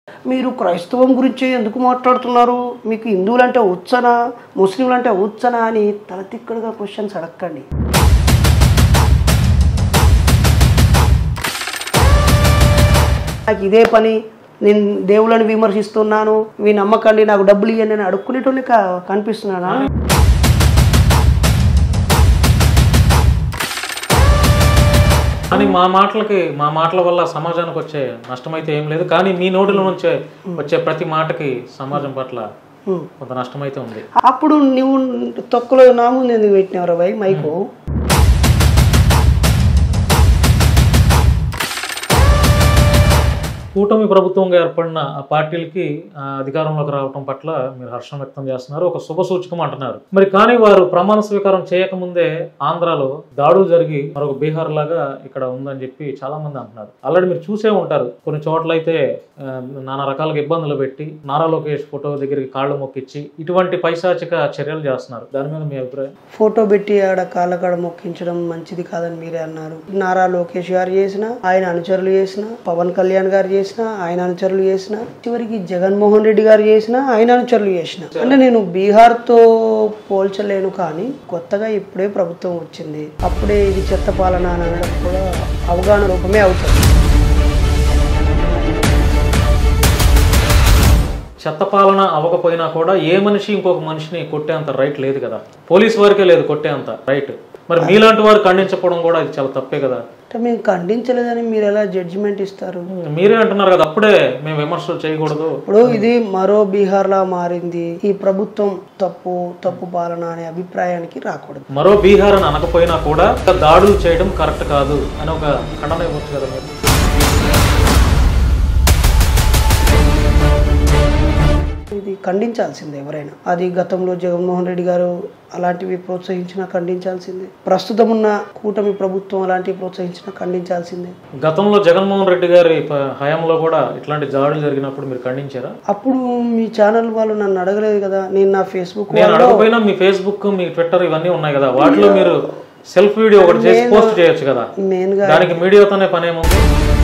మీరు క్రైస్తవం గురించే ఎందుకు మాట్లాడుతున్నారు మీకు హిందువులంటే ఉచ్చనా ముస్లింలంటే ఉచ్చనా అని తలతిక్కడుగా క్వశ్చన్స్ అడగండి నాకు ఇదే పని నేను దేవుళ్ళని విమర్శిస్తున్నాను మీ నమ్మకండి నాకు డబ్బులు ఇవ్వండి అని అడుక్కునేటోళ్ళే కా కనిపిస్తున్నానా కానీ మా మాటలకి మా మాటల వల్ల సమాజానికి వచ్చే నష్టం అయితే ఏం లేదు కానీ మీ నోటిలో నుంచే వచ్చే ప్రతి మాటకి సమాజం పట్ల హ్మ్. కొంత నష్టం అయితే ఉంది అప్పుడు నువ్వు తొక్కలో నా ముందు ఎందుకు పెట్టినవరా భయ్ మైకు కూటమి ప్రభుత్వంగా ఏర్పడిన ఆ పార్టీలకి ఆ, అధికారంలోకి రావటం పట్ల మీరు హర్షం వ్యక్తం చేస్తున్నారు ఒక శుభ సూచకం అంటున్నారు మరి కానీ వారు ప్రమాణ స్వీకారం చేయకముందే ఆంధ్రాలో దాడులు జరిగి మరొక బీహార్ లాగా ఇక్కడ ఉందని చెప్పి చాలా మంది అంటున్నారు ఆల్రెడీ మీరు చూసే ఉంటారు కొన్ని చోట్ల అయితే ఆ, నానా రకాలుగా ఇబ్బందులు పెట్టి నారా లోకేష్ ఫోటో దగ్గరికి కాళ్ళు మొక్కిచ్చి ఇటువంటి పైశాచిక చర్యలు చేస్తున్నారు దాని మీద మీ అభిప్రాయం ఫోటో పెట్టి ఆడ కాళ్ళ కాడ మొక్కించడం మంచిది కాదని మీరే అన్నారు నారా లోకేష్ గారు చేసిన ఆయన అనుచరులు చేసిన పవన్ కళ్యాణ్ గారు చేసిన ఆయన అనుచరులు చేసిన చివరికి జగన్మోహన్ రెడ్డి గారు చేసిన ఆయన అనుచరులు చేసిన అంటే నేను బీహార్ తో పోల్చలేను కానీ కొత్తగా ఇప్పుడే ప్రభుత్వం వచ్చింది అప్పుడే ఇది చెత్త పాలన అని అనడం కూడా అవగాహన రూపమే అవుతుంది చెత్త పాలన అవ్వకపోయినా కూడా ఏ మనిషి ఇంకొక మనిషిని కొట్టేంత రైట్ లేదు కదా పోలీస్ వారికే లేదు కొట్టేంత రైట్ మరి మీలాంటి వారు ఖండించకపోవడం కూడా ఇది చాలా తప్పే కదా అంటే మేము ఖండించలేదని మీరు ఎలా జడ్జిమెంట్ ఇస్తారు మీరే అంటున్నారు కదా అప్పుడే మేము విమర్శలు చేయకూడదు ఇప్పుడు ఇది మరో బీహార్ లా మారింది ఈ ప్రభుత్వం తప్పు తప్పు పాలన అనే అభిప్రాయానికి రాకూడదు మరో బీహార్ అని అనకపోయినా కూడా దాడులు చేయడం కరెక్ట్ కాదు అని ఒక ఖండన ఇవ్వచ్చు కదా మీరు ఇది ఖండించాల్సిందే ఎవరైనా అది గతంలో జగన్మోహన్ రెడ్డి గారు అలాంటివి ప్రోత్సహించినా ఖండించాల్సిందే ప్రస్తుతం ఉన్న కూటమి ప్రభుత్వం అలాంటివి ప్రోత్సహించినా ఖండించాల్సిందే గతంలో జగన్మోహన్ రెడ్డి గారి ప- హయాంలో కూడా ఇట్లాంటి దాడులు జరిగినప్పుడు మీరు ఖండించారా అప్పుడు మీ ఛానల్ వాళ్ళు నన్ను అడగలేదు కదా నేను నా ఫేస్బుక్ నేను అడగపోయినా మీ ఫేస్బుక్ మీ ట్విట్టర్ ఇవన్నీ ఉన్నాయి కదా వాటిలో మీరు సెల్ఫ్ వీడియో ఒకటి చేసి పోస్ట్ చేయొచ్చు కదా మెయిన్గా దానికి మీడియాతోనే పని ఏముంది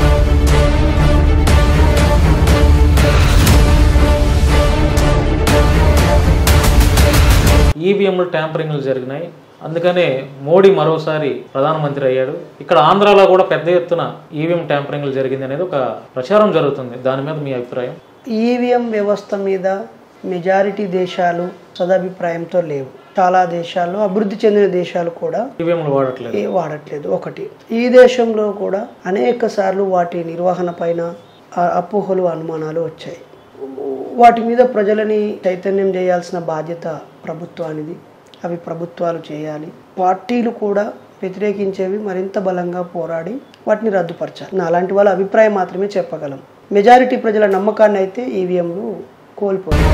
ఈవీఎంలు ట్యాంపరింగ్లు జరిగినాయి అందుకనే మోడీ మరోసారి ప్రధానమంత్రి అయ్యాడు ఇక్కడ ఆంధ్రాలో కూడా పెద్ద ఎత్తున ఈవీఎం ట్యాంపరింగ్లు జరిగింది అనేది ఒక ప్రచారం జరుగుతుంది దాని మీద మీ అభిప్రాయం ఈవీఎం వ్యవస్థ మీద మెజారిటీ దేశాలు సదాభిప్రాయంతో లేవు చాలా దేశాల్లో అభివృద్ధి చెందిన దేశాలు కూడా ఈవీఎంలు వాడట్లేదు ఏ వాడట్లేదు ఒకటి ఈ దేశంలో కూడా అనేక సార్లు వాటి నిర్వహణ పైన ఆ అపోహలు అనుమానాలు వచ్చాయి వాటి మీద ప్రజలని చైతన్యం చేయాల్సిన బాధ్యత ప్రభుత్వానిది అవి ప్రభుత్వాలు చేయాలి పార్టీలు కూడా వ్యతిరేకించేవి మరింత బలంగా పోరాడి వాటిని రద్దుపరచాలి నా అలాంటి వాళ్ళ అభిప్రాయం మాత్రమే చెప్పగలం మెజారిటీ ప్రజల నమ్మకాన్ని అయితే ఈవీఎంలు కోల్పోయాయి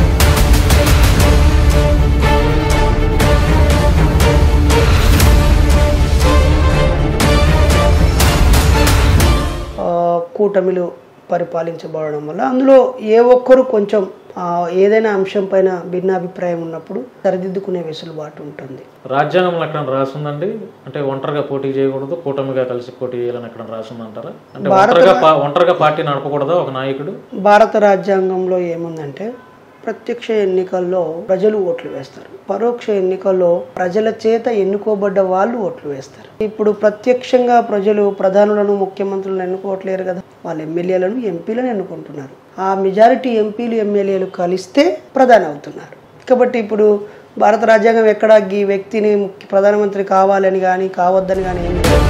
ఆ, కూటమిలు పరిపాలించబడడం వల్ల అందులో ఏ ఒక్కరు కొంచెం ఆ, ఏదైనా అంశం పైన భిన్నాభిప్రాయం ఉన్నప్పుడు సరిదిద్దుకునే వెసులుబాటు ఉంటుంది రాజ్యాంగంలో ఎక్కడ రాసిందండి అంటే ఒంటరిగా పోటీ చేయకూడదు కూటమిగా కలిసి పోటీ చేయాలని ఎక్కడ రాసిందంటారా అంటే ఒంటరిగా పా- ఒంటరిగా పార్టీ నడపకూడదా ఒక నాయకుడు భారత రాజ్యాంగంలో ఏముందంటే ప్రత్యక్ష ఎన్నికల్లో ప్రజలు ఓట్లు వేస్తారు పరోక్ష ఎన్నికల్లో ప్రజల చేత ఎన్నుకోబడ్డ వాళ్ళు ఓట్లు వేస్తారు ఇప్పుడు ప్రత్యక్షంగా ప్రజలు ప్రధానులను ముఖ్యమంత్రులను ఎన్నుకోవట్లేరు కదా వాళ్ళ ఎమ్మెల్యేలను ఎంపీలను ఎన్నుకుంటున్నారు ఆ మెజారిటీ ఎంపీలు ఎమ్మెల్యేలు కలిస్తే ప్రధాని అవుతున్నారు కాబట్టి ఇప్పుడు భారత రాజ్యాంగం ఎక్కడ ఈ వ్యక్తిని ముఖ్య- ప్రధానమంత్రి కావాలని కానీ కావద్దని కానీ ఏం లేదు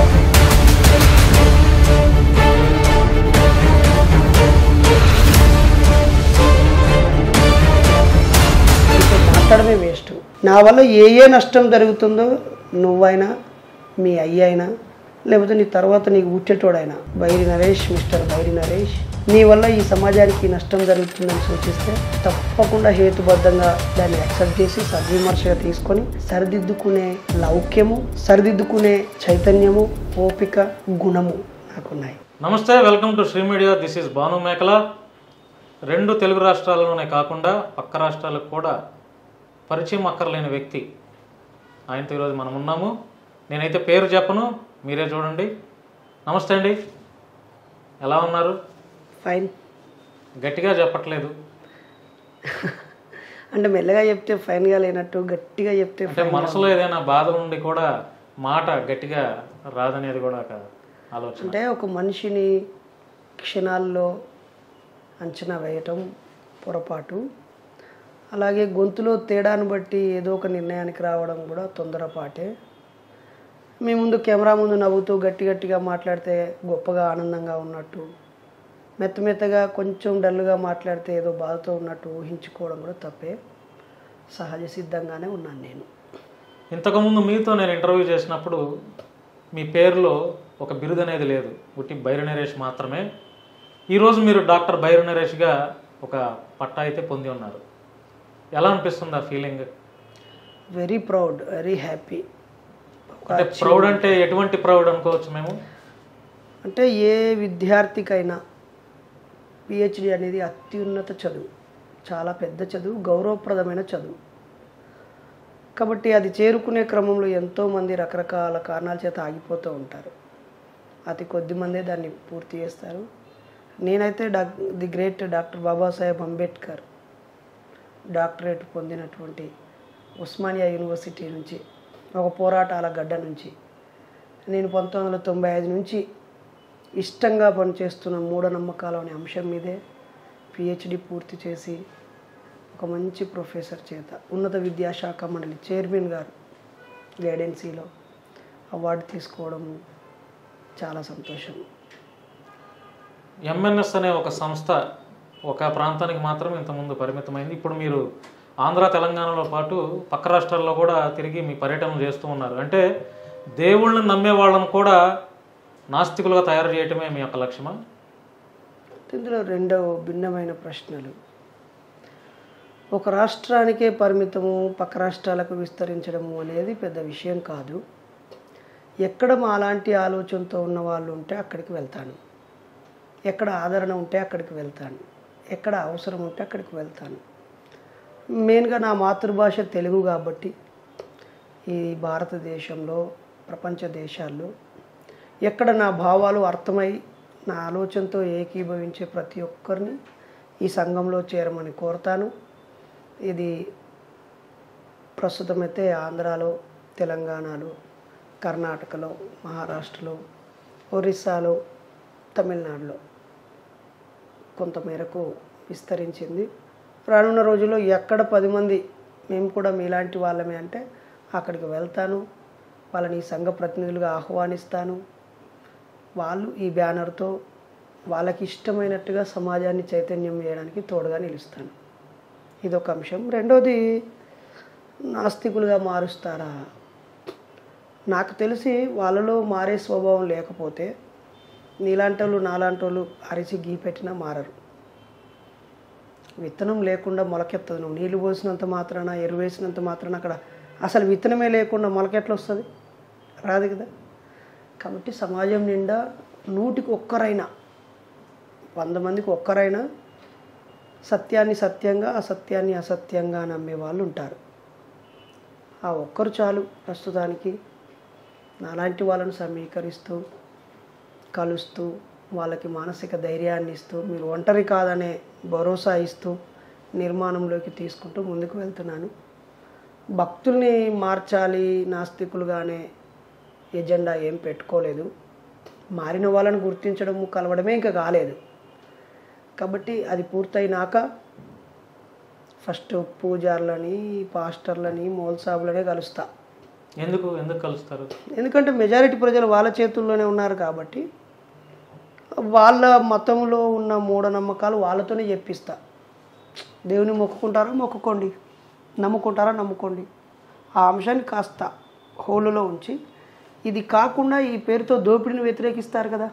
ఇక మాట్లాడమే వేస్ట్ నా వల్ల ఏ ఏ నష్టం జరుగుతుందో నువ్వైనా మీ అయ్య అయినా లేకపోతే నీ తర్వాత నీకు ఉచ్చేటోడైనా బైరి నరేష్ మిస్టర్ బైరి నరేష్ నీ వల్ల ఈ సమాజానికి నష్టం జరుగుతుందని సూచిస్తే తప్పకుండా హేతుబద్ధంగా దాన్ని యాక్సెప్ట్ చేసి సద్విమర్శగా తీసుకొని సరిదిద్దుకునే లౌక్యము సరిదిద్దుకునే చైతన్యము ఓపిక గుణము నాకున్నాయి నమస్తే welcome to Sri media this is Bhanu Mekala రెండు తెలుగు రాష్ట్రాలలోనే కాకుండా పక్క రాష్ట్రాలకు కూడా పరిచయం అక్కర్లేని వ్యక్తి ఆయనతో ఈరోజు మనం ఉన్నాము నేనైతే పేరు చెప్పను మీరే చూడండి నమస్తే అండి ఎలా ఉన్నారు ఫైన్ గట్టిగా చెప్పట్లేదు అంటే మెల్లగా చెప్తే ఫైన్గా లేనట్టు గట్టిగా చెప్తే అంటే మనసులో ఏదైనా బాధ ఉండి కూడా మాట గట్టిగా రాదనేది కూడా ఒక ఆలోచన అంటే ఒక మనిషిని క్షణాల్లో అంచనా వేయటం పొరపాటు అలాగే గొంతులో తేడాను బట్టి ఏదో ఒక నిర్ణయానికి రావడం కూడా తొందరపాటే మీ ముందు కెమెరా ముందు నవ్వుతూ గట్టి గట్టిగా మాట్లాడితే గొప్పగా ఆనందంగా ఉన్నట్టు మెత్త మెత్తగా కొంచెం డల్గా మాట్లాడితే ఏదో బాధతో ఉన్నట్టు ఊహించుకోవడం కూడా తప్పే సహజ సిద్ధంగానే ఉన్నాను నేను ఇంతకుముందు మీతో నేను ఇంటర్వ్యూ చేసినప్పుడు మీ పేరులో ఒక బిరుదు అనేది లేదు ఉట్టి బైరు నరేష్ మాత్రమే ఈరోజు మీరు డాక్టర్ బైరు నరేష్గా ఒక పట్టా అయితే పొంది ఉన్నారు ఎలా అనిపిస్తుంది ఆ feeling very proud very happy అంటే ప్రౌడ్ అంటే ఎటువంటి ప్రౌడ్ అనుకోవచ్చు మేము అంటే ఏ విద్యార్థికైనా పిహెచ్డి అనేది అత్యున్నత చదువు చాలా పెద్ద చదువు గౌరవప్రదమైన చదువు కాబట్టి అది చేరుకునే క్రమంలో ఎంతోమంది రకరకాల కారణాల చేత ఆగిపోతూ ఉంటారు అతి కొద్ది మందే దాన్ని పూర్తి చేస్తారు నేనైతే doc the great doctor Babasaheb Ambedkar doctorate పొందినటువంటి ఉస్మానియా యూనివర్సిటీ నుంచి ఒక పోరాటాల గడ్డ నుంచి నేను పంతొమ్మిది వందల తొంభై ఐదు నుంచి ఇష్టంగా పనిచేస్తున్న మూఢనమ్మకాలు అనే అంశం మీదే పిహెచ్డి పూర్తి చేసి ఒక మంచి ప్రొఫెసర్ చేత ఉన్నత విద్యాశాఖ మండలి చైర్మన్ గారు గైడెన్సీలో అవార్డు తీసుకోవడము చాలా సంతోషం ఎంఎన్ఎస్ అనే ఒక సంస్థ ఒక ప్రాంతానికి మాత్రం ఇంతకుముందు పరిమితమైంది ఇప్పుడు మీరు ఆంధ్ర తెలంగాణలో పాటు పక్క రాష్ట్రాల్లో కూడా తిరిగి మీ పర్యటనలు చేస్తూ ఉన్నారు అంటే దేవుళ్ళని నమ్మే వాళ్ళను కూడా నాస్తికులుగా తయారు చేయటమే మీ యొక్క లక్ష్యమా ఇందులో రెండవ భిన్నమైన ప్రశ్నలు ఒక రాష్ట్రానికే పరిమితము పక్క రాష్ట్రాలకు విస్తరించడము అనేది పెద్ద విషయం కాదు ఎక్కడ మా అలాంటి ఆలోచనతో ఉన్న వాళ్ళు ఉంటే అక్కడికి వెళ్తాను ఎక్కడ ఆదరణ ఉంటే అక్కడికి వెళ్తాను ఎక్కడ అవసరం ఉంటే అక్కడికి వెళ్తాను మెయిన్గా నా మాతృభాష తెలుగు కాబట్టి ఈ భారతదేశంలో ప్రపంచ దేశాల్లో ఎక్కడ నా భావాలు అర్థమై నా ఆలోచనతో ఏకీభవించే ప్రతి ఒక్కరిని ఈ సంఘంలో చేరమని కోరుతాను ఇది ప్రస్తుతమైతే ఆంధ్రాలో తెలంగాణలో కర్ణాటకలో మహారాష్ట్రలో ఒరిస్సాలో తమిళనాడులో కొంతమేరకు విస్తరించింది రానున్న రోజుల్లో ఎక్కడ పది మంది మేము కూడా మీలాంటి వాళ్ళమే అంటే అక్కడికి వెళ్తాను వాళ్ళని ఈ సంఘ ప్రతినిధులుగా ఆహ్వానిస్తాను వాళ్ళు ఈ బ్యానర్తో వాళ్ళకి ఇష్టమైనట్టుగా సమాజాన్ని చైతన్యం చేయడానికి తోడుగా నిలుస్తాను ఇదొక అంశం రెండోది నాస్తికులుగా మారుస్తారా నాకు తెలిసి వాళ్ళలో మారే స్వభావం లేకపోతే నీలాంటి వాళ్ళు నాలాంటి వాళ్ళు అరిచి గీ పెట్టినా మారరు విత్తనం లేకుండా మొలకెత్తదు నువ్వు నీళ్ళు పోసినంత మాత్రాన ఎరువు వేసినంత మాత్రాన అక్కడ అసలు విత్తనమే లేకుండా మొలకెట్లా వస్తుంది రాదు కదా కాబట్టి సమాజం నిండా నూటికి ఒక్కరైనా వంద మందికి ఒక్కరైనా సత్యాన్ని సత్యంగా అసత్యాన్ని అసత్యంగా నమ్మే వాళ్ళు ఉంటారు ఆ ఒక్కరు చాలు ప్రస్తుతానికి నాలాంటి వాళ్ళను సమీకరిస్తూ కలుస్తూ వాళ్ళకి మానసిక ధైర్యాన్ని ఇస్తూ మీరు ఒంటరి కాదనే భరోసా ఇస్తూ నిర్మాణంలోకి తీసుకుంటూ ముందుకు వెళ్తున్నాను భక్తుల్ని మార్చాలి నాస్తికులుగానే ఎజెండా ఏం పెట్టుకోలేదు మారిన వాళ్ళని గుర్తించడం కలవడమే ఇంకా కాలేదు కాబట్టి అది పూర్తయినాక ఫస్ట్ పూజార్లని పాస్టర్లని మోల్సాబులనే కలుస్తా ఎందుకు ఎందుకు కలుస్తారు ఎందుకంటే మెజారిటీ ప్రజలు వాళ్ళ చేతుల్లోనే ఉన్నారు కాబట్టి వాళ్ళ మతంలో ఉన్న మూఢనమ్మకాలు వాళ్ళతోనే చెప్పిస్తా దేవుని మొక్కుకుంటారా మొక్కుకోండి నమ్ముకుంటారా నమ్ముకోండి ఆ అంశాన్ని కాస్త హోలులో ఉంచి ఇది కాకుండా ఈ పేరుతో దోపిడీని వ్యతిరేకిస్తారు కదా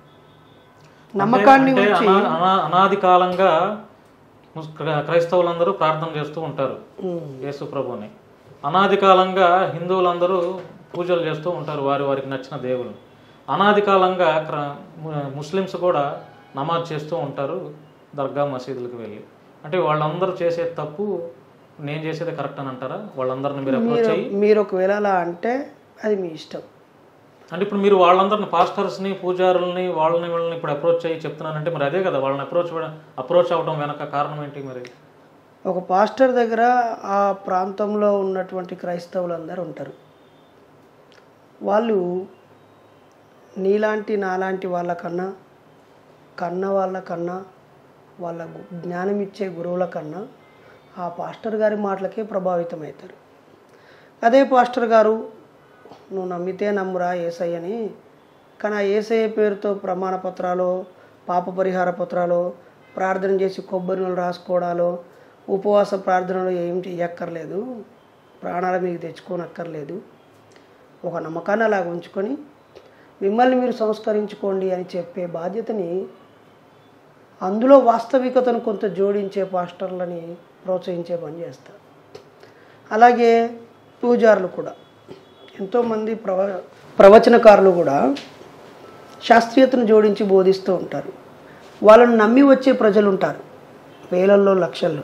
నమ్మకాన్ని అంటే ఉంచి అనా- అనా- అనాది కాలంగా ముస్- క్ర- క్రైస్తవులందరూ ప్రార్థన చేస్తూ ఉంటారు ఉమ్, యేసు ప్రభుని అనాది కాలంగా హిందువులందరూ పూజలు చేస్తూ ఉంటారు వారి వారికి నచ్చిన దేవుళ్ళు అనాది కాలంగా క్ర- ము- ముస్లిమ్స్ కూడా నమాజ్ చేస్తూ ఉంటారు దర్గా మసీదులకు వెళ్ళి అంటే వాళ్ళందరూ చేసే తప్పు నేను చేసేది కరెక్ట్ అని అంటారా వాళ్ళందరిని మీరు అప్రోచ్ మీరు అయ్యి మీరు ఒకవేళ అలా అంటే అది మీ ఇష్టం అంటే ఇప్పుడు మీరు వాళ్ళందరిని పాస్టర్స్ని పూజారుల్ని వాళ్ళని వీళ్ళని ఇప్పుడు అప్రోచ్ అయ్యి చెప్తున్నానంటే మరి అదే కదా వాళ్ళని అప్రోచ్ అప్రోచ్ అవ్వడం వెనక కారణం ఏంటి మరి ఒక పాస్టర్ దగ్గర ఆ ప్రాంతంలో ఉన్నటువంటి క్రైస్తవులందరూ ఉంటారు వాళ్ళు నీలాంటి నాలాంటి వాళ్ళకన్నా కన్న వాళ్ళ కన్నా వాళ్ళ గు- జ్ఞానం ఇచ్చే గురువుల కన్నా ఆ పాస్టర్ గారి మాటలకే ప్రభావితం అవుతారు అదే పాస్టర్ గారు నువ్వు నమ్మితే నమ్మురా ఏసయ్యని కానీ ఆ ఏసయ్య పేరుతో ప్రమాణ పత్రాలు పాప పరిహార పత్రాలు ప్రార్థన చేసి కొబ్బరి నూనెలు రాసుకోవడాలు ఉపవాస ప్రార్థనలు ఏం చెయ్యక్కర్లేదు ప్రాణాల మీకు తెచ్చుకోనక్కర్లేదు ఒక నమ్మకాన్ని అలాగ ఉంచుకొని మిమ్మల్ని మీరు సంస్కరించుకోండి అని చెప్పే బాధ్యతని అందులో వాస్తవికతను కొంత జోడించే పాస్టర్లని ప్రోత్సహించే పని చేస్తారు అలాగే పూజారులు కూడా ఎంతోమంది ప్రవ ప్రవచనకారులు కూడా శాస్త్రీయతను జోడించి బోధిస్తూ ఉంటారు వాళ్ళను నమ్మి వచ్చే ప్రజలు ఉంటారు వేలల్లో లక్షల్లో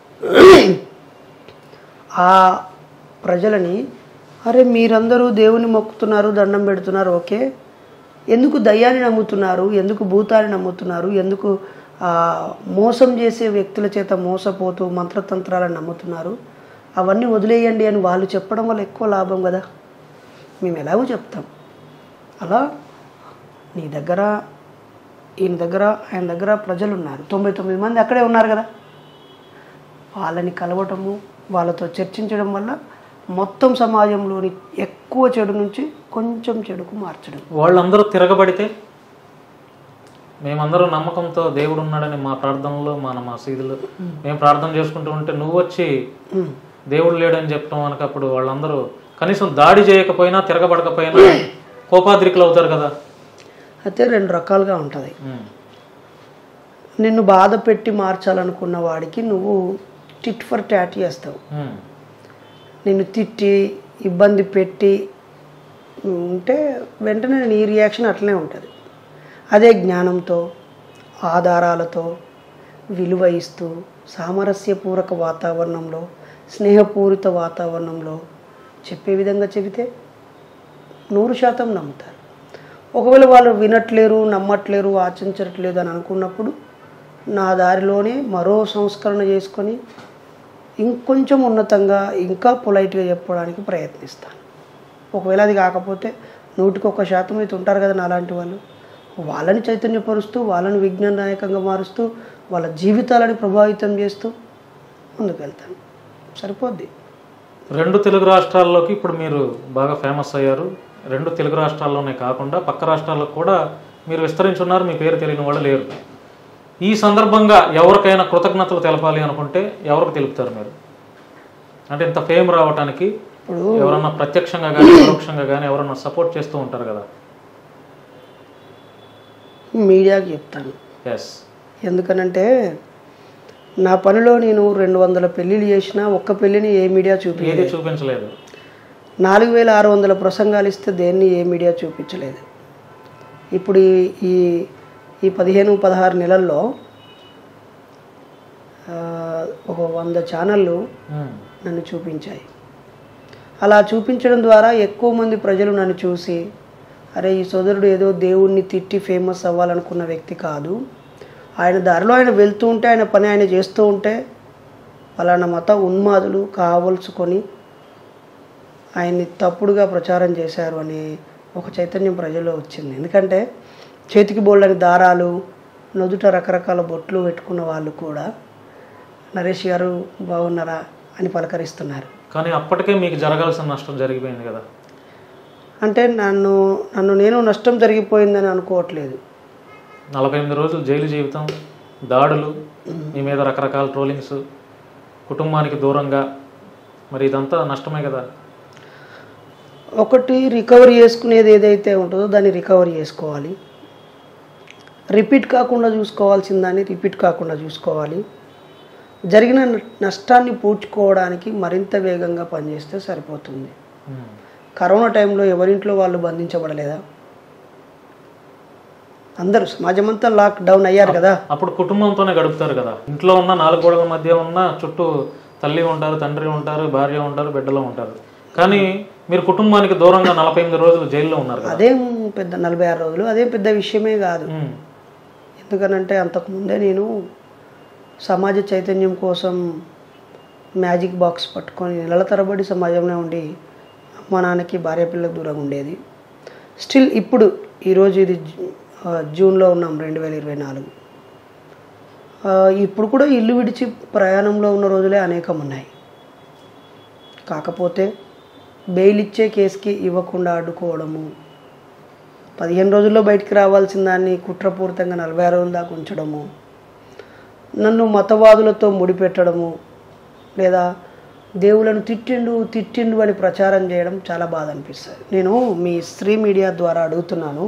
ఆ ప్రజలని అరే మీరందరూ దేవుని మొక్కుతున్నారు దండం పెడుతున్నారు ఓకే ఎందుకు దయ్యాన్ని నమ్ముతున్నారు ఎందుకు భూతాన్ని నమ్ముతున్నారు ఎందుకు ఆ, మోసం చేసే వ్యక్తుల చేత మోసపోతూ మంత్రతంత్రాలను నమ్ముతున్నారు అవన్నీ వదిలేయండి అని వాళ్ళు చెప్పడం వల్ల ఎక్కువ లాభం కదా మేము ఎలాగో చెప్తాం అలా నీ దగ్గర ఈయన దగ్గర ఆయన దగ్గర ప్రజలు ఉన్నారు తొంభై తొమ్మిది మంది అక్కడే ఉన్నారు కదా వాళ్ళని కలవటము వాళ్ళతో చర్చించడం వల్ల మొత్తం సమాజంలోని ఎక్కువ చెడు నుంచి కొంచెం చెడుకు మార్చడం వాళ్ళందరూ తిరగబడితే మేమందరం నమ్మకంతో దేవుడు ఉన్నాడని మా ప్రార్థనలో మన మసీదులో మేము ప్రార్థన చేసుకుంటూ ఉంటే నువ్వు వచ్చి ఉమ్. దేవుడు లేడని చెప్పడం మనకు అప్పుడు వాళ్ళందరూ కనీసం దాడి చేయకపోయినా తిరగబడకపోయినా కోపాద్రికులు అవుతారు కదా అయితే రెండు రకాలుగా ఉంటుంది ఉమ్. నిన్ను బాధ పెట్టి మార్చాలనుకున్న వాడికి నువ్వు టిట్ ఫర్ ట్యాట్ చేస్తావు ఉమ్. నిన్ను తిట్టి ఇబ్బంది పెట్టి ఉంటే వెంటనే నీ రియాక్షన్ అట్లనే ఉంటుంది అదే జ్ఞానంతో ఆధారాలతో విలువ ఇస్తూ సామరస్యపూర్వక వాతావరణంలో స్నేహపూరిత వాతావరణంలో చెప్పే విధంగా చెబితే నూరు శాతం నమ్ముతారు ఒకవేళ వాళ్ళు వినట్లేరు నమ్మట్లేరు ఆచరించట్లేదు అని అనుకున్నప్పుడు నా దారిలోనే మరో సంస్కరణ చేసుకొని ఇంకొంచెం ఉన్నతంగా ఇంకా పొలైట్గా చెప్పడానికి ప్రయత్నిస్తాను ఒకవేళ అది కాకపోతే నూటికి ఒక శాతం అయితే ఉంటారు కదా నాలాంటి వాళ్ళు వాళ్ళని చైతన్యపరుస్తూ వాళ్ళని విజ్ఞానదాయకంగా మారుస్తూ వాళ్ళ జీవితాలని ప్రభావితం చేస్తూ ముందుకు వెళ్తాను సరిపోద్ది రెండు తెలుగు రాష్ట్రాల్లోకి ఇప్పుడు మీరు బాగా ఫేమస్ అయ్యారు రెండు తెలుగు రాష్ట్రాల్లోనే కాకుండా పక్క రాష్ట్రాల్లో కూడా మీరు విస్తరించున్నారు మీ పేరు తెలియని వాళ్ళు లేరు ఈ సందర్భంగా ఎవరికైనా కృతజ్ఞతలు తెలపాలి అనుకుంటే ఎవరికి తెలుపుతారు మీరు అంటే ఇంత ఫేమ్ రావడానికి ఇప్పుడు ఎవరన్నా ప్రత్యక్షంగా కానీ పరోక్షంగా కానీ ఎవరన్నా సపోర్ట్ చేస్తూ ఉంటారు కదా మీడియాకి చెప్తాను ఎస్ ఎందుకనంటే నా పనిలో నేను రెండు వందల పెళ్ళిళ్ళు చేసినా ఒక్క పెళ్ళిని ఏ మీడియా చూపి ఏది చూపించలేదు నాలుగు వేల ఆరు వందల ప్రసంగాలు ఇస్తే దేన్ని ఏ మీడియా చూపించలేదు ఇప్పుడు ఈ- ఈ ఈ పదిహేను పదహారు నెలల్లో ఆ, ఒక వంద ఛానళ్ళు ఉమ్. నన్ను చూపించాయి అలా చూపించడం ద్వారా ఎక్కువ మంది ప్రజలు నన్ను చూసి అరే ఈ సోదరుడు ఏదో దేవుణ్ణి తిట్టి ఫేమస్ అవ్వాలనుకున్న వ్యక్తి కాదు ఆయన దారిలో ఆయన వెళ్తూ ఉంటే ఆయన పని ఆయన చేస్తూ ఉంటే పలానా మత ఉన్మాదులు కావలసుకొని ఆయన్ని తప్పుడుగా ప్రచారం చేశారు అనే ఒక చైతన్యం ప్రజల్లో వచ్చింది ఎందుకంటే చేతికి బోళ్ళని దారాలు నుదుట రకరకాల బొట్లు పెట్టుకున్న వాళ్ళు కూడా నరేష్ గారు బాగున్నారా అని పలకరిస్తున్నారు కానీ అప్పటికే మీకు జరగాల్సిన నష్టం జరిగిపోయింది కదా అంటే నన్ను నన్ను నేను నష్టం జరిగిపోయిందని అనుకోవట్లేదు నలభై ఎనిమిది రోజులు జైలు జీవితం దాడులు మీ మీద రకరకాల ట్రోలింగ్స్ కుటుంబానికి దూరంగా మరి ఇదంతా నష్టమే కదా ఒకటి రికవరీ చేసుకునేది ఏదైతే ఉంటుందో దాన్ని రికవరీ చేసుకోవాలి రిపీట్ కాకుండా చూసుకోవాల్సిన దాన్ని రిపీట్ కాకుండా చూసుకోవాలి జరిగిన నష్టాన్ని పూడ్చుకోవడానికి మరింత వేగంగా పనిచేస్తే సరిపోతుంది ఉమ్. కరోనా టైంలో ఎవరింట్లో వాళ్ళు బంధించబడలేదా అందరూ సమాజం అంతా లాక్ డౌన్ అయ్యారు కదా అప్పుడు కుటుంబంతోనే గడుపుతారు కదా ఇంట్లో ఉన్న నాలుగు గోడల మధ్య ఉన్న చుట్టూ తల్లి ఉంటారు తండ్రి ఉంటారు భార్య ఉంటారు బిడ్డలు ఉంటారు కానీ మీరు కుటుంబానికి దూరంగా నలభై ఎనిమిది రోజులు జైల్లో ఉన్నారు కదా అదేం పెద్ద నలభై ఆరు రోజులు అదేం పెద్ద విషయమే కాదు ఉమ్, ఎందుకనంటే అంతకుముందే నేను సమాజ చైతన్యం కోసం మ్యాజిక్ బాక్స్ పట్టుకొని నెలల తరబడి సమాజంలో ఉండి అమ్మ నాన్నకి భార్య పిల్లలకు దూరంగా ఉండేది స్టిల్ ఇప్పుడు ఈరోజు ఇది జూ- ఆ, జూన్లో ఉన్నాం రెండు వేల ఇరవై నాలుగు ఆ, ఇప్పుడు కూడా ఇల్లు విడిచి ప్రయాణంలో ఉన్న రోజులే అనేకం ఉన్నాయి కాకపోతే బెయిల్ ఇచ్చే కేసుకి ఇవ్వకుండా అడ్డుకోవడము పదిహేను రోజుల్లో బయటికి రావాల్సిన దాన్ని కుట్రపూరితంగా నలభై ఆరు రోజుల దాకా ఉంచడము నన్ను మతవాదులతో ముడిపెట్టడము లేదా దేవులను తిట్టిండు తిట్టిండు అని ప్రచారం చేయడం చాలా బాధ అనిపిస్తుంది నేను మీ స్త్రీ మీడియా ద్వారా అడుగుతున్నాను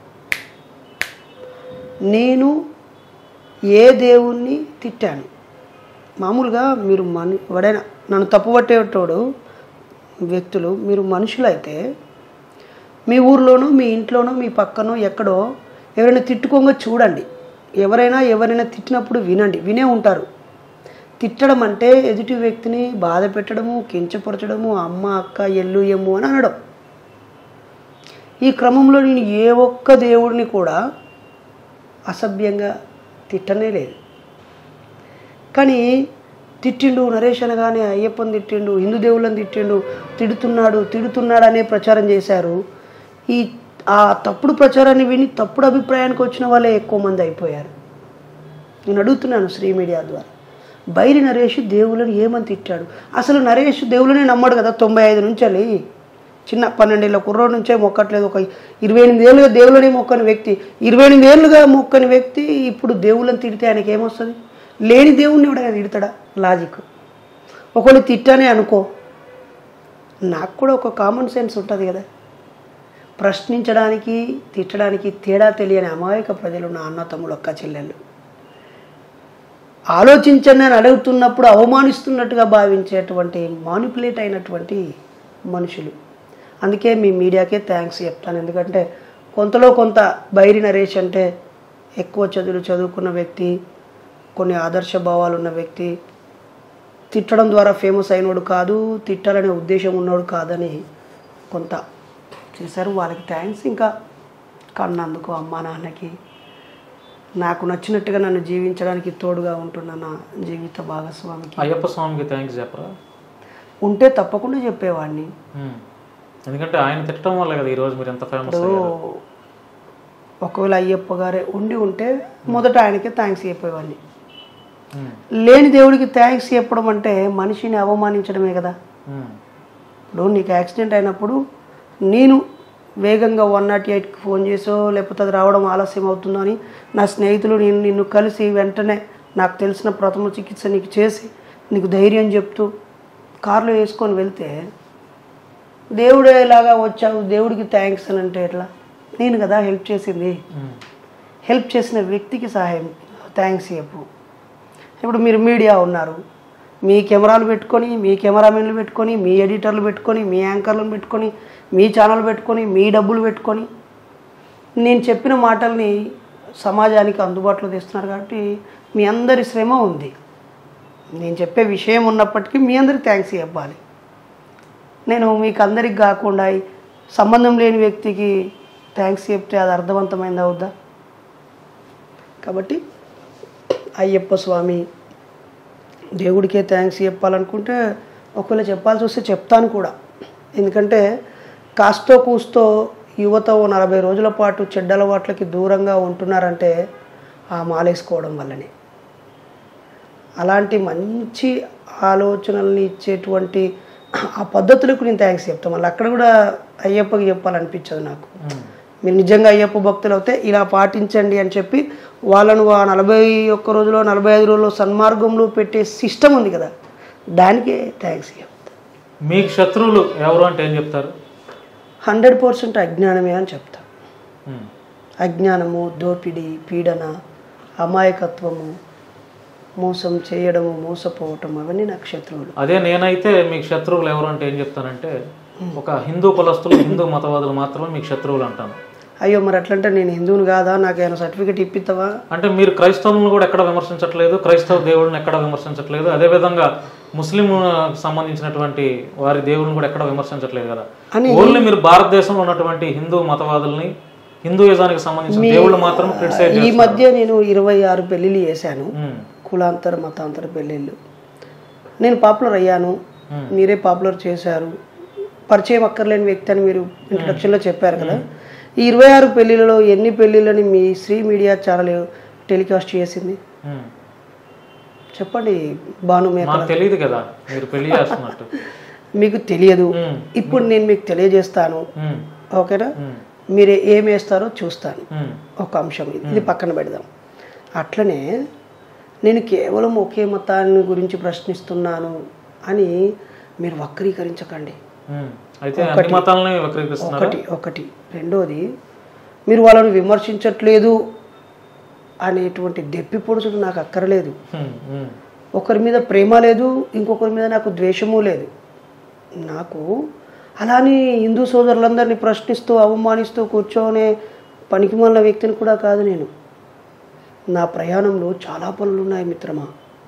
నేను ఏ దేవుణ్ణి తిట్టాను మామూలుగా మీరు మని ఎవడైనా నన్ను తప్పుపట్టేటోడు వ్యక్తులు మీరు మనుషులైతే మీ ఊర్లోనో మీ ఇంట్లోనో మీ పక్కనో ఎక్కడో ఎవరైనా తిట్టుకోగా చూడండి ఎవరైనా ఎవరైనా తిట్టినప్పుడు వినండి వినే ఉంటారు తిట్టడం అంటే ఎదుటి వ్యక్తిని బాధ పెట్టడము కించపరచడము అమ్మ అక్క ఎల్లు ఎమ్ము అని అనడం ఈ క్రమంలో నేను ఏ ఒక్క దేవుడిని కూడా అసభ్యంగా తిట్టనే లేదు కానీ తిట్టిండు నరేష్ అనగానే అయ్యప్పని తిట్టిండు హిందూ దేవుళ్ళని తిట్టిండు తిడుతున్నాడు తిడుతున్నాడు అనే ప్రచారం చేశారు ఈ ఆ తప్పుడు ప్రచారాన్ని విని తప్పుడు అభిప్రాయానికి వచ్చిన వాళ్ళే ఎక్కువ మంది అయిపోయారు నేను అడుగుతున్నాను శ్రీ మీడియా ద్వారా బైరి నరేష్ దేవుళ్ళని ఏమని తిట్టాడు అసలు నరేష్ దేవుళ్ళని నమ్మడు కదా తొంభై ఐదు నుంచి వెళ్ళి చిన్న పన్నెండేళ్ళ కుర్రోడు నుంచే మొక్కట్లేదు ఒక ఇరవై ఎనిమిది ఏళ్ళుగా దేవుళ్ళని మొక్కని వ్యక్తి ఇరవై ఎనిమిది ఏళ్ళుగా మొక్కని వ్యక్తి ఇప్పుడు దేవుళ్ళని తిడితే ఆయనకి ఏమొస్తుంది లేని దేవుణ్ణి ఎవడైనా తిడతాడా లాజిక్ ఒకళ్ళు తిట్టానే అనుకో నాకు కూడా ఒక కామన్ సెన్స్ ఉంటుంది కదా ప్రశ్నించడానికి తిట్టడానికి తేడా తెలియని అమాయక ప్రజలు నా అన్న తమ్ముడు అక్క చెల్లెళ్ళు ఆలోచించండి అని అడుగుతున్నప్పుడు అవమానిస్తున్నట్టుగా భావించేటువంటి మానిపులేట్ అయినటువంటి మనుషులు అందుకే మీ మీడియాకే థ్యాంక్స్ చెప్తాను ఎందుకంటే కొంతలో కొంత బైరి నరేష్ అంటే ఎక్కువ చదువులు చదువుకున్న వ్యక్తి కొన్ని ఆదర్శ భావాలు ఉన్న వ్యక్తి తిట్టడం ద్వారా ఫేమస్ అయినోడు కాదు తిట్టాలనే ఉద్దేశం ఉన్నోడు కాదని కొంత చేశారు వాళ్ళకి థ్యాంక్స్ ఇంకా కన్నందుకు అమ్మా నాన్నకి నాకు నచ్చినట్టుగా నన్ను జీవించడానికి తోడుగా ఉంటున్న నా జీవిత భాగస్వామికి అయ్యప్ప స్వామికి థ్యాంక్స్ చెప్పరా ఉంటే తప్పకుండా చెప్పేవాడిని ఉమ్. ఎందుకంటే ఆయన తిట్టడం వల్ల కదా ఈరోజు మీరు ఎంత ఫేమస్ అయ్యారు ఒకవేళ అయ్యప్ప గారే ఉండి ఉంటే మొదట ఆయనకి థ్యాంక్స్ చెప్పేవాడిని ఉమ్, లేని దేవుడికి థ్యాంక్స్ చెప్పడం అంటే మనిషిని అవమానించడమే కదా ఉమ్, ఇప్పుడు నీకు యాక్సిడెంట్ అయినప్పుడు నేను వేగంగా వన్ నాట్ ఎయిట్కి ఫోన్ చేసో లేకపోతే అది రావడం ఆలస్యం అవుతుందో అని నా స్నేహితులు నేను నిన్ను కలిసి వెంటనే నాకు తెలిసిన ప్రథమ చికిత్స నీకు చేసి నీకు ధైర్యం చెప్తూ కారులో వేసుకొని వెళ్తే దేవుడు ఎలాగా వచ్చావు దేవుడికి థ్యాంక్స్ అని అంటే ఎట్లా నేను కదా హెల్ప్ చేసింది ఉమ్. హెల్ప్ చేసిన వ్యక్తికి సహాయం థ్యాంక్స్ చెప్పు ఇప్పుడు మీరు మీడియా ఉన్నారు మీ కెమెరాలు పెట్టుకొని మీ కెమెరామెన్లు పెట్టుకొని మీ ఎడిటర్లు పెట్టుకొని మీ యాంకర్లను పెట్టుకొని మీ ఛానల్ పెట్టుకొని మీ డబ్బులు పెట్టుకొని నేను చెప్పిన మాటల్ని సమాజానికి అందుబాటులో తెస్తున్నారు కాబట్టి మీ అందరి శ్రమ ఉంది నేను చెప్పే విషయం ఉన్నప్పటికీ మీ అందరికి థ్యాంక్స్ చెప్పాలి నేను మీకు అందరికి కాకుండా ఈ సంబంధం లేని వ్యక్తికి థ్యాంక్స్ చెప్తే అది అర్థవంతమైంది అవుద్దా కాబట్టి అయ్యప్ప స్వామి దేవుడికే థ్యాంక్స్ చెప్పాలనుకుంటే ఒకవేళ చెప్పాల్సి వస్తే చెప్తాను కూడా ఎందుకంటే కాస్తో కూస్తో యువత ఓ నలభై రోజుల పాటు చెడ్డ అలవాట్లకి దూరంగా ఉంటున్నారంటే ఆ మాలేసుకోవడం వల్లనే అలాంటి మంచి ఆలోచనల్ని ఇచ్చేటువంటి ఆ పద్ధతులకు నేను థ్యాంక్స్ చెప్తాను మళ్ళీ అక్కడ కూడా అయ్యప్పకి చెప్పాలనిపించదు నాకు ఉమ్. మీరు నిజంగా అయ్యప్ప భక్తులు అయితే ఇలా పాటించండి అని చెప్పి వాళ్ళను ఆ నలభై ఒక్క రోజులో నలభై ఐదు రోజుల్లో సన్మార్గంలో పెట్టే సిస్టమ్ ఉంది కదా దానికే థ్యాంక్స్ చెప్తా మీకు శత్రువులు ఎవరు అంటే ఏం చెప్తారు హండ్రెడ్ పర్సెంట్ అజ్ఞానమే అని చెప్తా ఉమ్. అజ్ఞానము దోపిడీ పీడన అమాయకత్వము మోసం చేయడము మోసపోవటం అవన్నీ నాకు శత్రువులు అదే నేనైతే మీకు శత్రువులు ఎవరు అంటే ఏం చెప్తానంటే ఒక హిందూ కులస్తులు హిందూ మతవాదులు మాత్రమే మీకు శత్రువులు అంటాను అయ్యో మరి అట్లంటే నేను హిందువుని కాదా నాకు ఏమైనా సర్టిఫికేట్ ఇప్పిస్తావా అంటే మీరు క్రైస్తవులను కూడా ఎక్కడ విమర్శించట్లేదు క్రైస్తవ దేవుడిని ఎక్కడ విమర్శించట్లేదు అదేవిధంగా ముస్లిం సంబంధించినటువంటి వారి దేవుడిని కూడా ఎక్కడ విమర్శించట్లేదు కదా అని ఓన్లీ మీరు భారతదేశంలో ఉన్నటువంటి హిందూ మతవాదుల్ని హిందూయిజానికి సంబంధించిన దేవుళ్ళు మాత్రం క్రిటిసైజ్ ఈ మధ్య నేను ఇరవై ఆరు పెళ్ళిళ్ళు చేశాను ఉమ్, కులాంతర మతాంతర పెళ్ళిళ్ళు నేను పాపులర్ అయ్యాను Hmm. మీరే పాపులర్ చేశారు పరిచయం అక్కర్లేని వ్యక్తి అని మీరు ఇంట్రడక్షన్లో చెప్పారు కదా ఈ ఇరవై ఆరు పెళ్ళిళ్ళలో ఎన్ని పెళ్ళిళ్ళని మీ శ్రీ మీడియా ఛానల్ టెలికాస్ట్ చేసింది ఉమ్. చెప్పండి భాను మేక మాకు తెలియదు కదా మీరు పెళ్లి చేస్తున్నట్టు మీకు తెలియదు ఉమ్, ఇప్పుడు నేను మీకు తెలియజేస్తాను ఉమ్, ఓకేనా ఉమ్, మీరు ఏం వేస్తారో చూస్తాను ఉమ్, ఒక అంశం ఇది ఇది పక్కన పెడదాం అట్లనే నేను కేవలం ఒకే మతాన్ని గురించి ప్రశ్నిస్తున్నాను అని మీరు వక్రీకరించకండి ఉమ్. అయితే అన్ని మతాలని వక్రీకరిస్తున్నారు ఒకటి ఒకటి రెండోది మీరు వాళ్ళని విమర్శించట్లేదు అనేటువంటి దెప్పి పొడుచుడు నాకు అక్కరలేదు ఉమ్, ఉమ్, ఒకరి మీద ప్రేమ లేదు ఇంకొకరి మీద నాకు ద్వేషము లేదు నాకు అలాని హిందూ సోదరులందరినీ ప్రశ్నిస్తూ అవమానిస్తూ కూర్చోనే పనికిమాలిన వ్యక్తిని కూడా కాదు నేను నా ప్రయాణంలో చాలా పనులు ఉన్నాయి మిత్రమా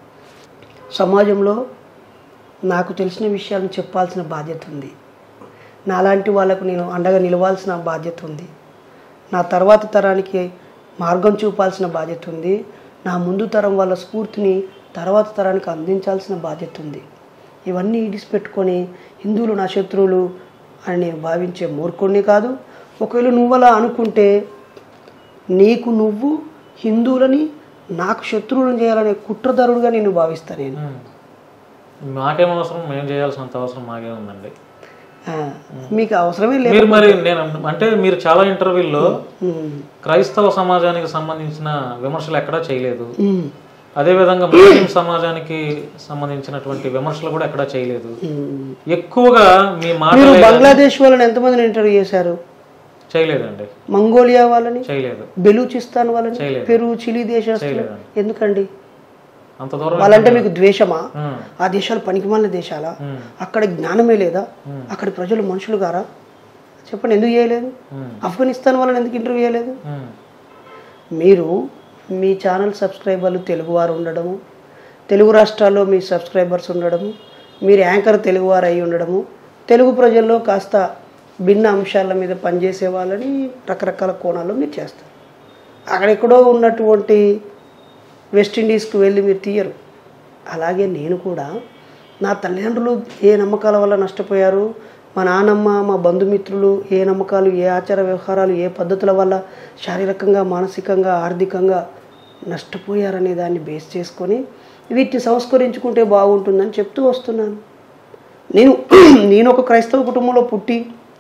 సమాజంలో నాకు తెలిసిన విషయాలను చెప్పాల్సిన బాధ్యత ఉంది నాలాంటి వాళ్ళకు నేను అండగా నిలవాల్సిన బాధ్యత ఉంది నా తర్వాత తరానికి మార్గం చూపాల్సిన బాధ్యత ఉంది నా ముందు తరం వాళ్ళ స్ఫూర్తిని తర్వాత తరానికి అందించాల్సిన బాధ్యత ఉంది ఇవన్నీ ఇడిసిపెట్టుకొని హిందువులు నా శత్రువులు అని నేను భావించే మూర్ఖుణ్ణి కాదు ఒకవేళ నువ్వు అలా అనుకుంటే నీకు నువ్వు హిందువులని నాకు శత్రువులను చేయాలనే కుట్రదారుడుగా నేను భావిస్తాను నేను ఉమ్. మాకేం అవసరం మేము చేయాల్సినంత అవసరం మాకే ఉందండి ఆ, మీకు అవసరమే లేదు మీరు మరి నేను అంటే మీరు చాలా ఇంటర్వ్యూల్లో ఉమ్, క్రైస్తవ సమాజానికి సంబంధించిన విమర్శలు ఎక్కడా చేయలేదు ఉమ్, అదేవిధంగా ముస్లిం సమాజానికి సంబంధించినటువంటి విమర్శలు కూడా ఎక్కడా చేయలేదు ఉమ్. ఎక్కువగా మీ మాట మీరు బంగ్లాదేశ్ వాళ్ళని ఎంతమందిని ఇంటర్వ్యూ చేశారు చేయలేదండి మంగోలియా వాళ్ళని చేయలేదు బెలూచిస్తాన్ వాళ్ళని చేయలేదు. పెరు చిలీ దేశస్తులు చేయలేదండి ఎందుకండి అంత దూరం వాళ్ళంటే మీకు ద్వేషమా ఉమ్, ఆ దేశాలు పనికిమాలిన దేశాలా ఉమ్, అక్కడ జ్ఞానమే లేదా ఉమ్. అక్కడి ప్రజలు మనుషులు గారా చెప్పండి ఎందుకు చేయలేదు ఉమ్, ఆఫ్ఘనిస్తాన్ వాళ్ళని ఎందుకు ఇంటర్వ్యూ చేయలేదు ఉమ్, మీరు మీ ఛానల్ సబ్స్క్రైబర్లు తెలుగువారు ఉండడము తెలుగు రాష్ట్రాల్లో మీ సబ్స్క్రైబర్స్ ఉండడము మీరు యాంకర్ తెలుగువారు అయి ఉండడము తెలుగు ప్రజల్లో కాస్త భిన్న అంశాల మీద పనిచేసే వాళ్ళని రకరకాల కోణాల్లో మీరు చేస్తారు అక్కడెక్కడో ఉన్నటువంటి వెస్టిండీస్కి వెళ్ళి మీరు తీయరు అలాగే నేను కూడా నా తల్లిదండ్రులు ఏ నమ్మకాల వల్ల నష్టపోయారు మా నాన్నమ్మ మా బంధుమిత్రులు ఏ నమ్మకాలు ఏ ఆచార వ్యవహారాలు ఏ పద్ధతుల వల్ల శారీరకంగా మానసికంగా ఆర్థికంగా నష్టపోయారనే దాన్ని బేస్ చేసుకొని వీటిని సంస్కరించుకుంటే బాగుంటుందని చెప్తూ వస్తున్నాను నేను నేను ఒక క్రైస్తవ కుటుంబంలో పుట్టి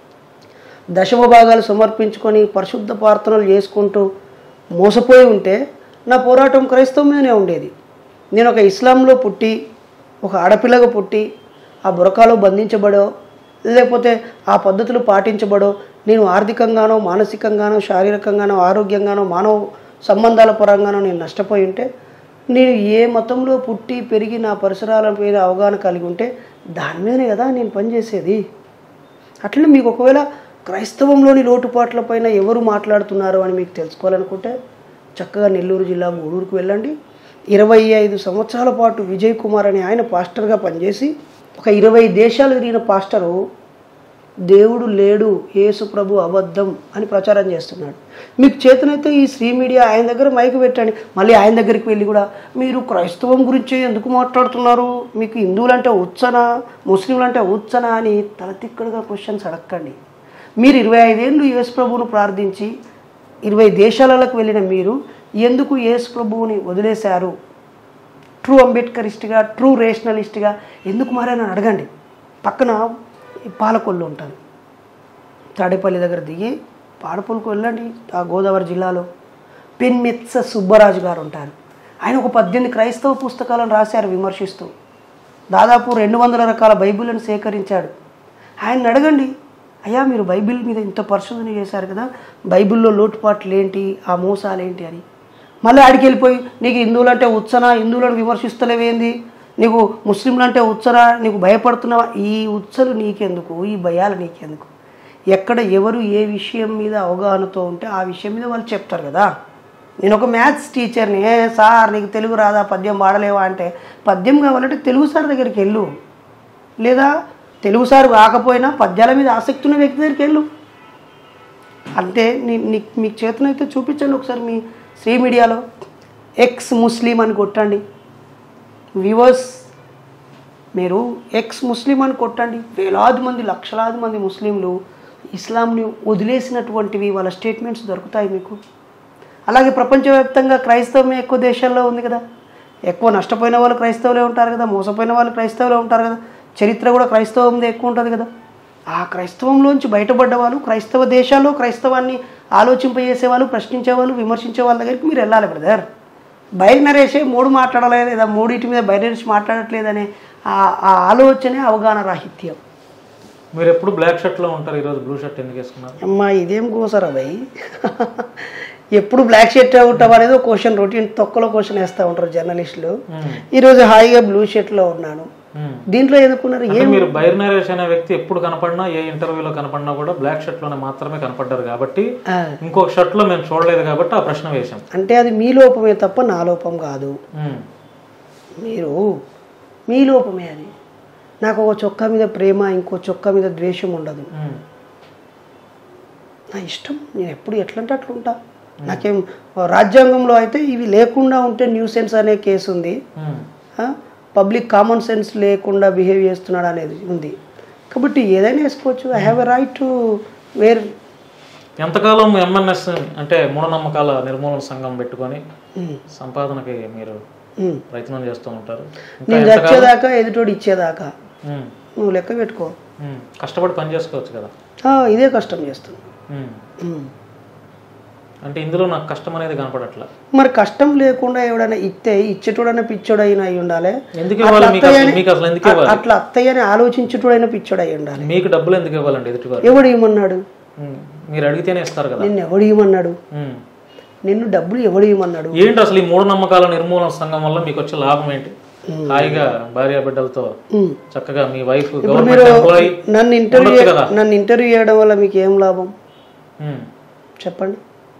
దశమ భాగాలు సమర్పించుకొని పరిశుద్ధ ప్రార్థనలు చేసుకుంటూ మోసపోయి ఉంటే నా పోరాటం క్రైస్తవం మీదనే ఉండేది నేను ఒక ఇస్లాంలో పుట్టి ఒక ఆడపిల్లగా పుట్టి ఆ బురకాలో బంధించబడో లేకపోతే ఆ పద్ధతులు పాటించబడో నేను ఆర్థికంగానో మానసికంగానో శారీరకంగానో ఆరోగ్యంగానో మానవ సంబంధాల పరంగానో నేను నష్టపోయి ఉంటే నేను ఏ మతంలో పుట్టి పెరిగి నా పరిసరాల మీద అవగాహన కలిగి ఉంటే దాని మీదనే కదా నేను పనిచేసేది అట్లనే మీకు ఒకవేళ క్రైస్తవంలోని లోటుపాట్ల పైన ఎవరు మాట్లాడుతున్నారు అని మీకు తెలుసుకోవాలనుకుంటే చక్కగా నెల్లూరు జిల్లా గూడూరుకు వెళ్ళండి ఇరవై ఐదు సంవత్సరాల పాటు విజయ్ కుమార్ అనే ఆయన పాస్టర్గా పనిచేసి ఒక ఇరవై దేశాలు తిరిగిన పాస్టరు దేవుడు లేడు యేసు ప్రభు అబద్ధం అని ప్రచారం చేస్తున్నాడు మీకు చేతనైతే ఈ శ్రీ మీడియా ఆయన దగ్గర మైకు పెట్టండి మళ్ళీ ఆయన దగ్గరికి వెళ్ళి కూడా మీరు క్రైస్తవం గురించి ఎందుకు మాట్లాడుతున్నారు మీకు హిందువులంటే ఉచ్చనా ముస్లింలంటే ఉచ్చనా అని తలతిక్కడుగా క్వశ్చన్స్ అడగండి మీరు ఇరవై ఐదేళ్ళు యేసు ప్రభువును ప్రార్థించి ఇరవై దేశాలకు వెళ్ళిన మీరు ఎందుకు యేసు ప్రభువుని వదిలేశారు ట్రూ అంబేద్కరిస్ట్గా ట్రూ రేషనలిస్ట్గా ఎందుకు మారని అడగండి పక్కన ఈ పాలకొల్లు ఉంటుంది తాడేపల్లి దగ్గర దిగి పాడపల్లికి వెళ్ళండి ఆ గోదావరి జిల్లాలో పెన్మెత్స సుబ్బరాజు గారు ఉంటారు ఆయన ఒక పద్దెనిమిది క్రైస్తవ పుస్తకాలను రాశారు విమర్శిస్తూ దాదాపు రెండు వందల రకాల బైబిళ్లను సేకరించాడు ఆయన అడగండి అయ్యా మీరు బైబిల్ మీద ఇంత పరిశోధన చేశారు కదా బైబిల్లో లోటుపాట్లు ఏంటి ఆ మోసాలు ఏంటి అని మళ్ళీ ఆడికి వెళ్ళిపోయి నీకు హిందువులంటే ఉచ్చనా హిందువులను విమర్శిస్తలేవేంది నీకు ముస్లింలంటే ఉచ్చనా నీకు భయపడుతున్నావా ఈ ఉచ్చలు నీకెందుకు ఈ భయాలు నీకెందుకు ఎక్కడ ఎవరు ఏ విషయం మీద అవగాహనతో ఉంటే ఆ విషయం మీద వాళ్ళు చెప్తారు కదా నేను ఒక మ్యాథ్స్ టీచర్ని ఏ సార్ నీకు తెలుగు రాదా పద్యం పాడలేవా అంటే పద్యం కావాలంటే తెలుగు సార్ దగ్గరికి వెళ్ళు లేదా తెలుగు సార్ కాకపోయినా పద్యాల మీద ఆసక్తి ఉన్న వ్యక్తి దగ్గరికి వెళ్ళు అంటే నీ నీ- మీకు చేతనైతే చూపించండి ఒకసారి మీ శ్రీ మీడియాలో ఎక్స్ ముస్లిం అని కొట్టండి వ్యూవర్స్ మీరు ఎక్స్ ముస్లిం అని కొట్టండి వేలాది మంది లక్షలాది మంది ముస్లింలు ఇస్లాంని వదిలేసినటువంటివి వాళ్ళ స్టేట్మెంట్స్ దొరుకుతాయి మీకు అలాగే ప్రపంచవ్యాప్తంగా క్రైస్తవమే ఎక్కువ దేశాల్లో ఉంది కదా ఎక్కువ నష్టపోయిన వాళ్ళు క్రైస్తవులే ఉంటారు కదా మోసపోయిన వాళ్ళు క్రైస్తవులే ఉంటారు కదా చరిత్ర కూడా క్రైస్తవందే ఎక్కువ ఉంటుంది కదా ఆ క్రైస్తవంలోంచి బయటపడ్డ వాళ్ళు క్రైస్తవ దేశాల్లో క్రైస్తవాన్ని ఆలోచింపజేసేవాళ్ళు ప్రశ్నించేవాళ్ళు విమర్శించే వాళ్ళ దగ్గరికి మీరు వెళ్ళాలి బ్రదర్ బయట నరేసే మూడు మాట్లాడలేదు లేదా మూడింటి మీద బయట నరేసి మాట్లాడట్లేదనే ఆ ఆ ఆలోచనే అవగాహన రాహిత్యం మీరు ఎప్పుడు బ్లాక్ షర్ట్లో ఉంటారు ఈరోజు బ్లూ షర్ట్ ఎందుకు వేసుకున్నారు అమ్మా ఇదేం కోసరా భయ్ ఎప్పుడు బ్లాక్ షర్ట్ ఉంటాం అనేది ఒక క్వశ్చన్ రొటీన్ తొక్కలో క్వశ్చన్ వేస్తూ ఉంటారు జర్నలిస్టులు మ్మ్. ఈరోజు హాయిగా బ్లూ షర్ట్లో ఉన్నాను మ్మ్. దీంట్లో ఎందుకున్నారు అంటే ఏం మీరు బైర్ నరేష్ అనే వ్యక్తి ఎప్పుడు కనపడినా ఏ ఇంటర్వ్యూలో కనపడినా కూడా బ్లాక్ షర్ట్ లోనే మాత్రమే కనపడ్డారు కాబట్టి ఆ, ఇంకొక షర్ట్ లో మేము చూడలేదు కాబట్టి ఆ ప్రశ్న వేశాం అంటే అది మీ లోపమే తప్ప నా లోపం కాదు మ్మ్. మీరు మీ లోపమే అది నాకు ఒక చొక్కా మీద ప్రేమ ఇంకో చొక్కా మీద ద్వేషం ఉండదు మ్మ్. నా ఇష్టం నేను ఎప్పుడు ఎట్లంటే అట్లా ఉంటా నాకేం రాజ్యాంగంలో అయితే ఇవి లేకుండా ఉంటే న్యూసెన్స్ అనే కేసు ఉంది మ్మ్. పబ్లిక్ కామన్ సెన్స్ లేకుండా బిహేవ్ చేస్తున్నాడు అనేది ఉంది కాబట్టి ఏదైనా వేసుకోవచ్చు I have a right to wear ఎంతకాలం ఎంఎన్ఎస్ అంటే మూఢనమ్మకాల నిర్మూలన సంఘం పెట్టుకొని సంపాదనకి మీరు ప్రయత్నం చేస్తూ ఉంటారు ఇంకా నేను చచ్చేదాకా ఎదుటోడు ఇచ్చేదాకా మ్మ్. నువ్వు లెక్క పెట్టుకో మ్మ్. కష్టపడి పని చేసుకోవచ్చు కదా ఆ, ఇదే కష్టం చేస్తున్నా మ్మ్. ఉమ్. అంటే ఇందులో నాకు కష్టం అనేది కనపడట్లా మరి కష్టం లేకుండా ఎవడైనా ఇస్తే ఇచ్చేటోడైనా పిచ్చోడైనా అయి ఉండాలి ఎందుకు ఇవ్వాలి మీకు అసలు మీకు అసలు ఎందుకు ఇవ్వాలి అట్లా అత్తయ్యని ఆలోచించేటోడైనా పిచ్చోడు అయి ఉండాలి మీకు డబ్బులు ఎందుకు ఇవ్వాలండి ఎదుటివారు ఎవడు ఇవ్వమన్నాడు మ్మ్. మీరు అడిగితేనే ఇస్తారు కదా నిన్ను ఎవడు ఇవ్వమన్నాడు మ్మ్. నిన్ను డబ్బులు ఎవడు ఇవ్వమన్నాడు ఏంటి అసలు ఈ మూఢనమ్మకాల నిర్మూలన సంఘం వల్ల మీకు వచ్చే లాభం ఏంటి హాయిగా భార్య బిడ్డలతో ఉమ్. చక్కగా మీ వైఫ్ మీరు గవర్నమెంట్ ఎంప్లాయీ నన్ను ఇంటర్వ్యూ ఉండొచ్చు కదా నన్ను ఇంటర్వ్యూ చేయడం వల్ల మీకు ఏం లాభం మ్మ్. చెప్పండి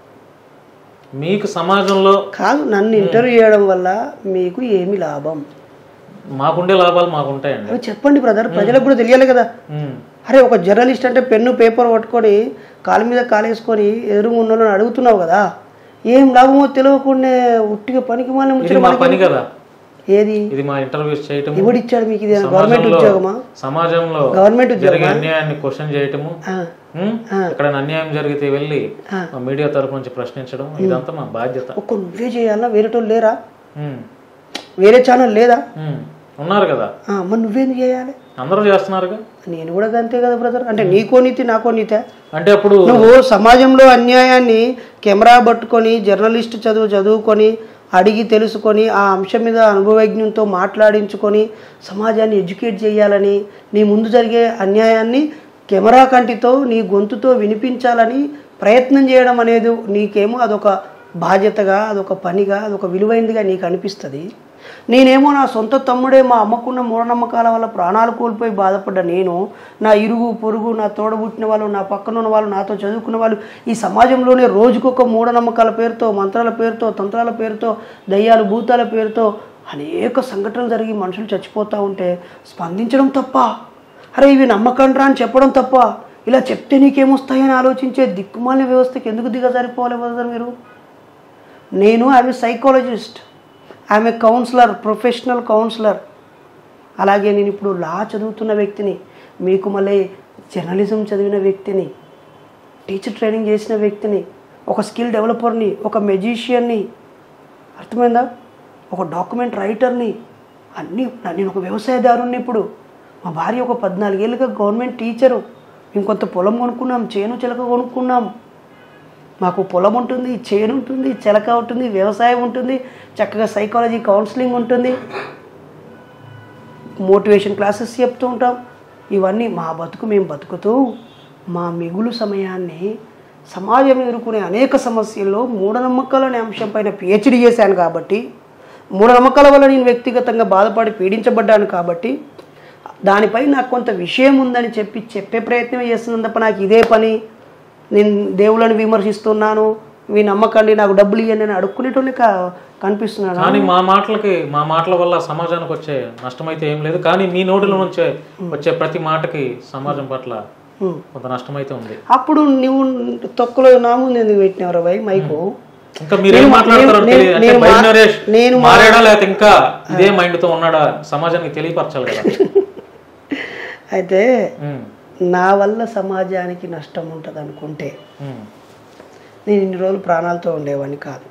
మీకు సమాజంలో కాదు నన్ను ఇంటర్వ్యూ చేయడం వల్ల మీకు ఏమి లాభం మాకుండే లాభాలు మాకు ఉంటాయండి అవి చెప్పండి బ్రదర్ ప్రజలకు కూడా తెలియాలి కదా మ్మ్. అరే ఒక జర్నలిస్ట్ అంటే పెన్ను పేపర్ పట్టుకొని కాలు మీద కాలేసుకొని ఎదురు ఉన్న అడుగుతున్నావు కదా ఏం లాభమో తెలియకుండా ఉట్టిగా పనికి మాలిన ఇది ముచ్చట మా పని కదా ఏది ఇది మా ఇంటర్వ్యూస్ చేయటము ఎవడిచ్చాడు మీకు ఇది గవర్నమెంట్ సమాజంలో ఉద్యోగమా సమాజంలో గవర్నమెంట్ జరిగే అన్యాయాన్ని క్వశ్చన్ చేయటము ఆ, మ్మ్? ఎక్కడైనా అన్యాయం జరిగితే వెళ్ళి ఆ. మా మీడియా తరపు నుంచి ప్రశ్నించడం ఇదంతా మా బాధ్యత ఒక్క నువ్వే చేయాలా వేరేటోళ్ళు లేరా మ్మ్. వేరే ఛానల్ లేదా మ్మ్. ఉన్నారు కదా ఆ, మరి నువ్వేం చేయాలి అందరూ చేస్తున్నారుగా నేను కూడా అంతే కదా బ్రదర్ అంటే నీకో నీతి నాకో నీతే అంటే అప్పుడు నువ్వు సమాజంలో అన్యాయాన్ని కెమెరా పట్టుకొని జర్నలిస్ట్ చదువు చదువుకొని అడిగి తెలుసుకొని ఆ అంశం మీద అనుభవజ్ఞంతో మాట్లాడించుకొని సమాజాన్ని ఎడ్యుకేట్ చేయాలని నీ ముందు జరిగే అన్యాయాన్ని కెమెరా కంటితో నీ గొంతుతో వినిపించాలని ప్రయత్నం చేయడం అనేది నీకేమో అదొక బాధ్యతగా అదొక పనిగా అదొక విలువైనదిగా నీకు అనిపిస్తుంది నేనేమో నా సొంత తమ్ముడే మా అమ్మకున్న మూఢనమ్మకాల వల్ల ప్రాణాలు కోల్పోయి బాధపడ్డ నేను నా ఇరుగు పొరుగు నా తోడబుట్టిన వాళ్ళు నా పక్కన ఉన్న వాళ్ళు నాతో చదువుకున్న వాళ్ళు ఈ సమాజంలోనే రోజుకొక మూఢనమ్మకాల పేరుతో మంత్రాల పేరుతో తంత్రాల పేరుతో దయ్యాలు భూతాల పేరుతో అనేక సంఘటనలు జరిగి మనుషులు చచ్చిపోతూ ఉంటే స్పందించడం తప్ప అరే ఇవి నమ్మకండ్రా అని చెప్పడం తప్ప ఇలా చెప్తే నీకేమొస్తాయని ఆలోచించే దిక్కుమాలిన వ్యవస్థకి ఎందుకు దిగజారిపోవాలి బ్రదర్ మీరు నేను I'm psychologist I'm a counsellor professional counsellor అలాగే నేను ఇప్పుడు లా చదువుతున్న వ్యక్తిని మీకు మళ్ళీ జర్నలిజం చదివిన వ్యక్తిని టీచర్ ట్రైనింగ్ చేసిన వ్యక్తిని ఒక స్కిల్ డెవలపర్ని ఒక మెజిషియన్ని అర్థమైందా ఒక డాక్యుమెంట్ రైటర్ని అన్నీ నేను ఒక వ్యవసాయదారుని ఇప్పుడు మా భార్య ఒక పద్నాలుగేళ్ళుగా గవర్నమెంట్ టీచరు ఇంకొంత పొలం కొనుక్కున్నాం చేను చిలక కొనుక్కున్నాం మాకు పొలం ఉంటుంది చేను ఉంటుంది చిలక ఉంటుంది వ్యవసాయం ఉంటుంది చక్కగా సైకాలజీ కౌన్సిలింగ్ ఉంటుంది మోటివేషన్ క్లాసెస్ చెప్తూ ఉంటాం ఇవన్నీ మా బతుకు మేము బతుకుతూ మా మిగులు సమయాన్ని సమాజం ఎదుర్కొనే అనేక సమస్యల్లో మూఢనమ్మకాలు అనే అంశంపైన పిహెచ్డి చేశాను కాబట్టి మూఢనమ్మకాల వల్ల నేను వ్యక్తిగతంగా బాధపడి పీడించబడ్డాను కాబట్టి దానిపై నాకు కొంత విషయం ఉందని చెప్పి చెప్పే ప్రయత్నం చేస్తున్నాను తప్ప నాకు ఇదే పని నేను దేవుళ్ళని విమర్శిస్తున్నాను ఇవి నమ్మకండి నాకు డబ్బులు ఇవ్వండి అని అడుక్కునేటోళ్ళే కా కనిపిస్తున్నాడు కానీ మా మాటలకి మా మాటల వల్ల సమాజానికి వచ్చే నష్టం అయితే ఏం లేదు కానీ మీ నోటిలో నుంచే వచ్చే ప్రతి మాటకి సమాజం పట్ల ఉమ్. కొంత నష్టం అయితే ఉంది అప్పుడు నువ్వు తొక్కలో నా ముందు ఎందుకు పెట్టినవరా భయ్ మైకు ఇంకా మీరు ఏం మాట్లాడతారో నేను- తెలియదు. అంటే నేను బై మా- నరేష్ నేను మా- మారాడా లేకపోతే ఇంకా ఇదే మైండ్ తో ఉన్నాడా సమాజానికి తెలియపరచాలి కదా అయితే ఉమ్, నా వల్ల సమాజానికి నష్టం ఉంటుంది అనుకుంటే ఉమ్, నేను ఇన్ని రోజులు ప్రాణాలతో ఉండేవాడిని కాదు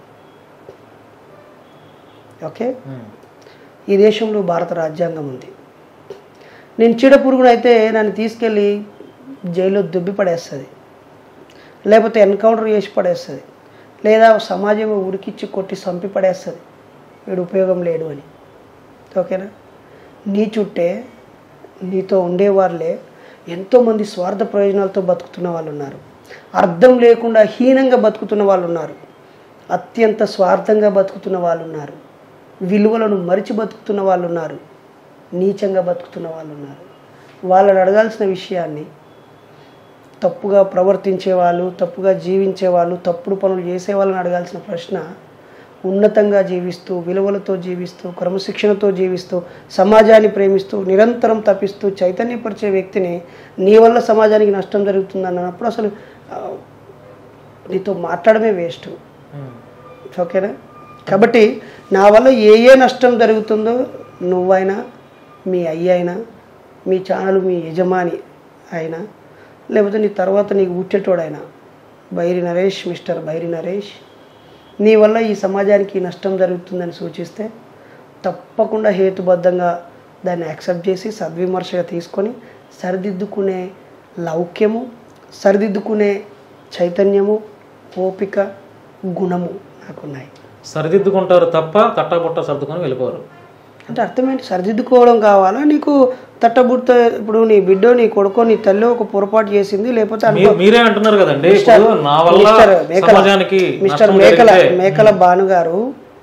ఓకే ఉమ్, ఈ దేశంలో భారత రాజ్యాంగం ఉంది నేను చీడ పురుగునైతే నన్ను తీసుకెళ్ళి జైల్లో దుబ్బి పడేస్తుంది లేకపోతే ఎన్కౌంటర్ చేసి పడేస్తుంది లేదా సమాజంలో ఉరికిచ్చి కొట్టి చంపి పడేస్తుంది వీడు ఉపయోగం లేడు అని ఓకేనా నీ చుట్టే నీతో ఉండేవాళ్ళే ఎంతోమంది స్వార్థ ప్రయోజనాలతో బతుకుతున్న వాళ్ళు ఉన్నారు అర్థం లేకుండా హీనంగా బతుకుతున్న వాళ్ళు ఉన్నారు అత్యంత స్వార్థంగా బతుకుతున్న వాళ్ళు ఉన్నారు విలువలను మరిచి బతుకుతున్న వాళ్ళు ఉన్నారు నీచంగా బతుకుతున్న వాళ్ళు ఉన్నారు వాళ్ళని అడగాల్సిన విషయాన్ని తప్పుగా ప్రవర్తించే వాళ్ళు తప్పుగా జీవించే వాళ్ళు తప్పుడు పనులు చేసే వాళ్ళని అడగాల్సిన ప్రశ్న ఉన్నతంగా జీవిస్తూ విలువలతో జీవిస్తూ క్రమశిక్షణతో జీవిస్తూ సమాజాన్ని ప్రేమిస్తూ నిరంతరం తప్పిస్తూ చైతన్యపరిచే వ్యక్తిని నీ వల్ల సమాజానికి నష్టం జరుగుతుంది అన్నప్పుడు అసలు ఆ, నీతో మాట్లాడమే వేస్ట్ ఉమ్. ఓకేనా కాబట్టి నా వల్ల ఏ ఏ నష్టం జరుగుతుందో నువ్వైనా మీ అయ్య అయినా మీ ఛానల్ మీ యజమాని అయినా లేకపోతే నీ తర్వాత నీకు పుట్టేటోడైనా బైరి నరేష్ మిస్టర్ బైరి నరేష్ నీ వల్ల ఈ సమాజానికి నష్టం జరుగుతుందని సూచిస్తే తప్పకుండా హేతుబద్ధంగా దాన్ని యాక్సెప్ట్ చేసి సద్విమర్శగా తీసుకొని సరిదిద్దుకునే లౌక్యము సరిదిద్దుకునే చైతన్యము ఓపిక గుణము నాకున్నాయి సరిదిద్దుకుంటారు తప్ప తట్టబుట్ట సర్దుకొని వెళ్ళిపోరు అంటే అర్థం ఏంటి సరిదిద్దుకోవడం కావాలా నీకు తట్టబుట్ట ఇప్పుడు నీ బిడ్డో నీ కొడుకో నీ తల్లి ఒక పొరపాటు చేసింది లేకపోతే అనుకో- మీరు- మీరే అంటున్నారు కదండి ఇప్పుడు నా వల్ల మిస్టర్ మేకల సమాజానికి మిస్టర్ నష్టం మేకల జరిగితే మేకల భాను గారు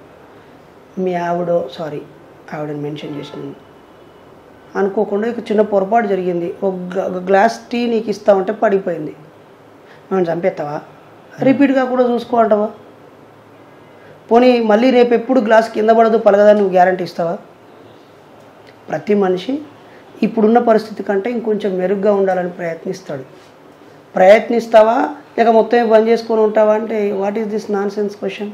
మీ ఆవిడో సారీ ఆవిడని మెన్షన్ చేసినాను అనుకోకుండా ఇక చిన్న పొరపాటు జరిగింది ఒక గ్లా- ఒక గ్లాస్ టీ నీకు ఇస్తామంటే పడిపోయింది మనం చంపేస్తావా రిపీట్గా కూడా చూసుకో అంటావా పోనీ మళ్ళీ రేపు ఎప్పుడు గ్లాస్ కింద పడదు పలగదని నువ్వు గ్యారంటీ ఇస్తావా ప్రతి మనిషి ఇప్పుడున్న పరిస్థితి కంటే ఇంకొంచెం మెరుగ్గా ఉండాలని ప్రయత్నిస్తాడు ప్రయత్నిస్తావా లేక మొత్తం బంద్ చేసుకొని ఉంటావా అంటే what is this nonsense question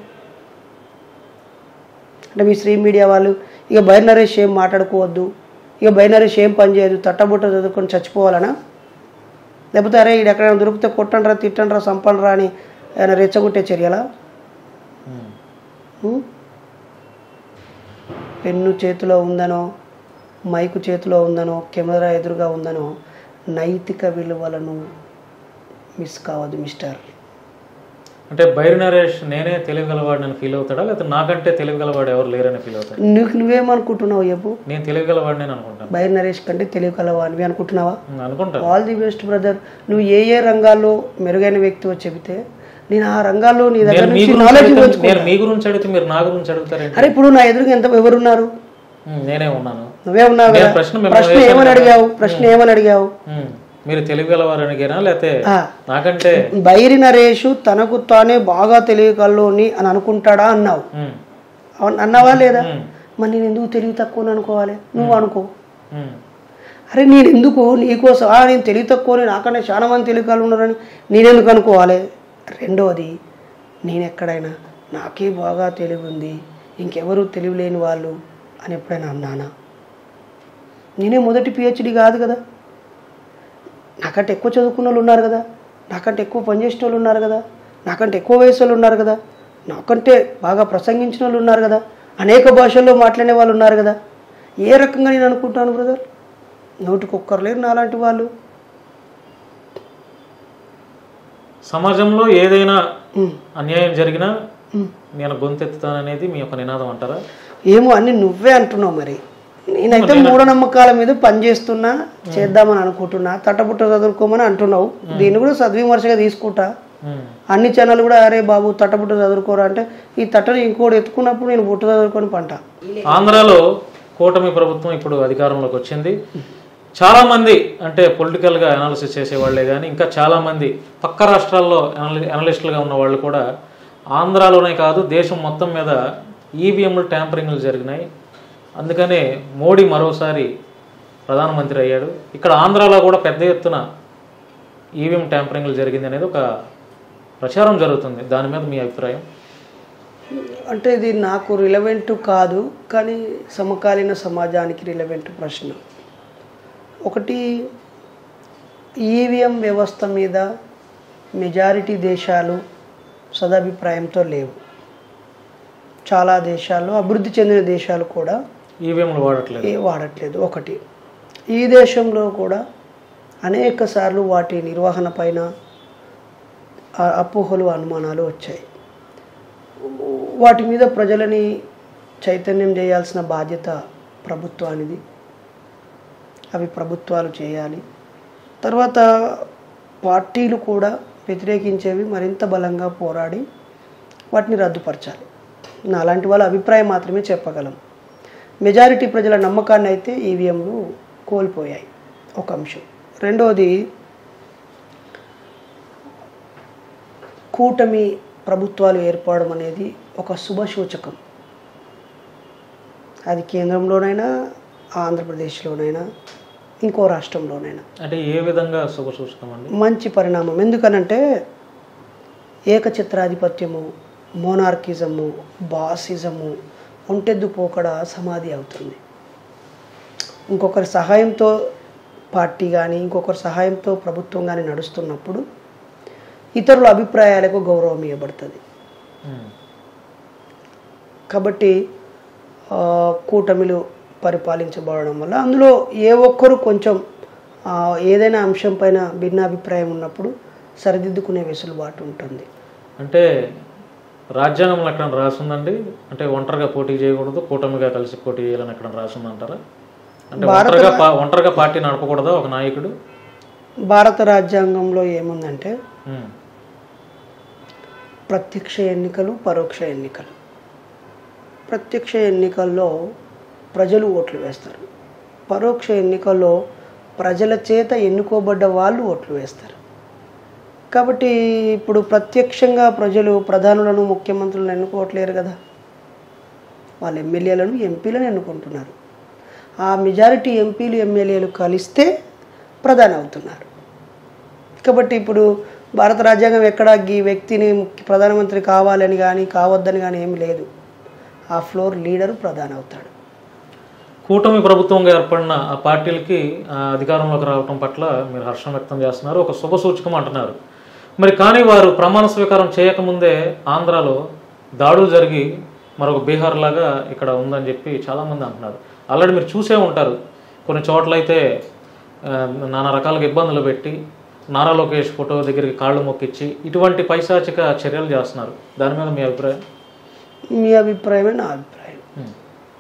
అంటే మీ శ్రీ మీడియా వాళ్ళు ఇక బైర్ నరేష్ ఏం మాట్లాడుకోవద్దు ఇక బైర్ నరేష్ ఏం పని చేయదు తట్టబుట్ట చదువుకొని చచ్చిపోవాలనా లేకపోతే అరే ఇది ఎక్కడైనా దొరికితే కొట్టండ్రా తిట్టండ్రా సంపండ్రా అని ఏమైనా రెచ్చగొట్టే చర్యలా ఉమ్. ఉం? పెన్ను చేతిలో ఉందనో మైకు చేతిలో ఉందనో కెమెరా ఎదురుగా ఉందనో నైతిక విలువలను మిస్ కావద్దు మిస్టర్ అంటే బైరి నరేష్ నేనే తెలియగలవాడిని ఫీల్ అవుతాడా లేకపోతే నాకంటే తెలియగలవాడు ఎవరు లేరని ఫీల్ అవుతాడు నీకు నువ్వేమనుకుంటున్నావు చెప్పు నేను తెలియగలవాడిని అనుకుంటాను బైర్ నరేష్ కంటే తెలియగలవా అని అనుకుంటున్నావా ఉమ్, అనుకుంటాను ఆల్ ది బెస్ట్ బ్రదర్ నువ్వు ఏ ఏ రంగాల్లో మెరుగైన వ్యక్తివో చెబితే నేను ఆ రంగాల్లో నీ దగ్గర నేను మీ నుంచి గురించి నాలెడ్జ్ అడిగితే- పంచుకుంటా నేను మీ గురించి అడిగితే మీరు నా గురించి అడుగుతారేంటి అరే ఇప్పుడు నా ఎదురుగా ఎంత ఎవరున్నారు ఉమ్, నేనే ఉన్నాను నువ్వే ఉన్నావు నేను కదా ప్రశ్న మిమ్మల్ని ప్రశ్న వేశాను ఏమని కదా. అడిగావు ప్రశ్న ఏమని అడిగావు ఉమ్, మీరు తెలియగలవారు అడిగారా లేకపోతే ఆ, నాకంటే బైరి నరేషు తనకు తానే బాగా తెలియగలలోని అని అనుకుంటాడా అన్నావు ఉమ్, అవును అన్నావా లేదా ఉమ్, మరి నేను ఎందుకు తెలివి తక్కువ అనుకోవాలి నువ్వు అనుకో ఉమ్, అరే నేను ఎందుకు నీకోసం ఆ నేను తెలివి తక్కువ నాకన్నా చాలా మంది తెలియగలు ఉన్నారని నేనెందుకు అనుకోవాలి రెండోది నేను ఎక్కడైనా నాకే బాగా తెలివి ఉంది ఇంకెవరు తెలివి లేని వాళ్ళు అని ఎప్పుడైనా అన్నానా నేనే మొదటి పిహెచ్డి కాదు కదా నాకంటే ఎక్కువ చదువుకున్న వాళ్ళు ఉన్నారు కదా నాకంటే ఎక్కువ పనిచేసిన వాళ్ళు ఉన్నారు కదా నాకంటే ఎక్కువ వయసు వాళ్ళు ఉన్నారు కదా నాకంటే బాగా ప్రసంగించిన వాళ్ళు ఉన్నారు కదా అనేక భాషల్లో మాట్లాడే వాళ్ళు ఉన్నారు కదా ఏ రకంగా నేను అనుకుంటాను బ్రదర్ నోటికి ఒక్కరు లేరు నాలాంటి వాళ్ళు సమాజంలో ఏదైనా ఉమ్, అన్యాయం జరిగినా ఉమ్. నేను గొంతెత్తుతాననేది మీ యొక్క నినాదం అంటారా ఏమో అన్ని నువ్వే అంటున్నావు మరి నేనైతే మూఢనమ్మకాల మీద పనిచేస్తున్నా చేద్దామని అనుకుంటున్నా తట్టబుట్ట చదువుకోమని అంటున్నావు దీన్ని కూడా సద్విమర్శగా తీసుకుంటా ఉమ్, అన్ని ఛానల్ కూడా అరే బాబు తట్టబుట్ట చదువుకోరా అంటే ఈ తట్టని ఇంకోటి ఎత్తుకున్నప్పుడు నేను బుట్ట చదువుకొని పంట ఆంధ్రాలో కూటమి ప్రభుత్వం ఇప్పుడు అధికారంలోకి వచ్చింది చాలా మంది అంటే పొలిటికల్ గా అనాలిసిస్ చేసే వాళ్ళే కానీ ఇంకా చాలా మంది పక్క రాష్ట్రాల్లో అనలి- అనలిస్టులుగా ఉన్న వాళ్ళు కూడా ఆంధ్రాలోనే కాదు దేశం మొత్తం మీద ఈవీఎంలు ట్యాంపరింగ్లు జరిగినాయి అందుకనే మోడీ మరోసారి ప్రధానమంత్రి అయ్యాడు ఇక్కడ ఆంధ్రాలో కూడా పెద్ద ఎత్తున ఈవీఎం ట్యాంపరింగ్లు జరిగింది అనేది ఒక ప్రచారం జరుగుతుంది దాని మీద మీ అభిప్రాయం అంటే ఇది నాకు రిలవెంట్ కాదు కానీ సమకాలీన సమాజానికి రిలవెంట్ ప్రశ్న ఒకటి ఈవీఎం వ్యవస్థ మీద మెజారిటీ దేశాలు సదాభిప్రాయంతో లేవు చాలా దేశాల్లో అభివృద్ధి చెందిన దేశాలు కూడా ఈవీఎంలు వాడట్లేదు ఏ వాడట్లేదు ఒకటి ఈ దేశంలో కూడా అనేక సార్లు వాటి నిర్వహణ పైన ఆ- అపోహలు అనుమానాలు వచ్చాయి వాటి మీద ప్రజలని చైతన్యం చేయాల్సిన బాధ్యత ప్రభుత్వానిది అవి ప్రభుత్వాలు చేయాలి తర్వాత పార్టీలు కూడా వ్యతిరేకించేవి మరింత బలంగా పోరాడి వాటిని రద్దుపరచాలి నా అలాంటి వాళ్ళ అభిప్రాయం మాత్రమే చెప్పగలం మెజారిటీ ప్రజల నమ్మకాన్ని అయితే ఈవీఎంలు కోల్పోయాయి ఒక అంశం రెండవది కూటమి ప్రభుత్వాలు ఏర్పడడం అనేది ఒక శుభసూచకం అది కేంద్రంలోనైనా ఆంధ్రప్రదేశ్లోనైనా ఇంకో రాష్ట్రంలోనైనా అంటే ఏ విధంగా శుభ సూచకం అండి మంచి పరిణామం ఎందుకనంటే ఏకఛత్రాధిపత్యము మోనార్కిజము బాసిజము ఒంటెద్దు పోకడ సమాధి అవుతుంది ఇంకొకరి సహాయంతో పార్టీ కానీ ఇంకొకరి సహాయంతో ప్రభుత్వం కానీ నడుస్తున్నప్పుడు ఇతరుల అభిప్రాయాలకు గౌరవం ఇవ్వబడుతుంది ఉమ్. కాబట్టి ఆ, కూటమిలు పరిపాలించబడడం వల్ల అందులో ఏ ఒక్కరు కొంచెం ఆ, ఏదైనా అంశం పైన భిన్నాభిప్రాయం ఉన్నప్పుడు సరిదిద్దుకునే వెసులుబాటు ఉంటుంది అంటే రాజ్యాంగంలో ఎక్కడ రాసిందండి అంటే ఒంటరిగా పోటీ చేయకూడదు కూటమిగా కలిసి పోటీ చేయాలని ఎక్కడ రాసిందంటారా అంటే ఒంటరిగా పా- ఒంటరిగా పార్టీ నడపకూడదా ఒక నాయకుడు భారత రాజ్యాంగంలో ఏముందంటే ఉమ్. ప్రత్యక్ష ఎన్నికలు పరోక్ష ఎన్నికలు ప్రత్యక్ష ఎన్నికల్లో ప్రజలు ఓట్లు వేస్తారు పరోక్ష ఎన్నికల్లో ప్రజల చేత ఎన్నుకోబడ్డ వాళ్ళు ఓట్లు వేస్తారు కాబట్టి ఇప్పుడు ప్రత్యక్షంగా ప్రజలు ప్రధానులను ముఖ్యమంత్రులను ఎన్నుకోవట్లేరు కదా వాళ్ళ ఎమ్మెల్యేలను ఎంపీలను ఎన్నుకుంటున్నారు ఆ మెజారిటీ ఎంపీలు ఎమ్మెల్యేలు కలిస్తే ప్రధాని అవుతున్నారు కాబట్టి ఇప్పుడు భారత రాజ్యాంగం ఎక్కడ ఈ వ్యక్తిని ముఖ్య- ప్రధానమంత్రి కావాలని కానీ కావద్దని కానీ ఏమి లేదు ఆ ఫ్లోర్ లీడరు ప్రధాని అవుతాడు కూటమి ప్రభుత్వంగా ఏర్పడిన ఆ పార్టీలకి ఆ, అధికారంలోకి రావటం పట్ల మీరు హర్షం వ్యక్తం చేస్తున్నారు ఒక శుభ సూచకం అంటున్నారు మరి కానీ వారు ప్రమాణ స్వీకారం చేయకముందే ఆంధ్రాలో దాడులు జరిగి మరొక బీహార్ లాగా ఇక్కడ ఉందని చెప్పి చాలామంది అంటున్నారు ఆల్రెడీ మీరు చూసే ఉంటారు కొన్ని చోట్ల అయితే ఆ, నానా రకాలుగా ఇబ్బందులు పెట్టి నారా లోకేష్ ఫోటో దగ్గరికి కాళ్ళు మొక్కిచ్చి ఇటువంటి పైశాచిక చర్యలు చేస్తున్నారు దాని మీద మీ అభిప్రాయం మీ అభిప్రాయమే నా అభిప్రాయం ఉమ్.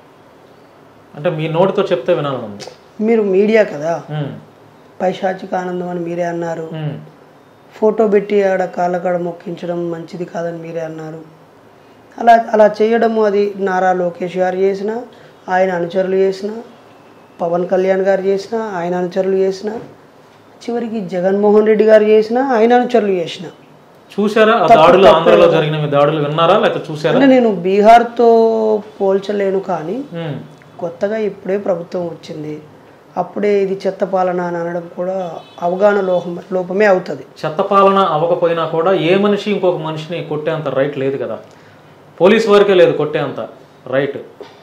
అంటే మీ నోటితో చెప్తే వినాలని ఉంది మీరు మీడియా కదా ఉమ్. పైశాచిక ఆనందం అని మీరే అన్నారు ఉమ్. ఫోటో పెట్టి ఆడ కాళ్ళకాడ మొక్కించడం మంచిది కాదని మీరే అన్నారు అలా అలా చేయడము అది నారా లోకేష్ గారు చేసిన ఆయన అనుచరులు చేసిన పవన్ కళ్యాణ్ గారు చేసిన ఆయన అనుచరులు చేసిన చివరికి జగన్మోహన్ రెడ్డి గారు చేసిన ఆయన అనుచరులు చేసిన చూసారా ఆ దాడులు ఆంధ్రలో జరిగిన మీ దాడులు విన్నారా లేకపోతే చూసారా అంటే నేను బీహార్తో పోల్చలేను కానీ ఉమ్. కొత్తగా ఇప్పుడే ప్రభుత్వం వచ్చింది అప్పుడే ఇది చెత్త పాలన అని అనడం కూడా అవగాహన లోపం లోపమే అవుతుంది చెత్త పాలన అవ్వకపోయినా కూడా ఏ మనిషి ఇంకొక మనిషిని కొట్టేంత రైట్ లేదు కదా పోలీస్ వారికే లేదు కొట్టేంత రైట్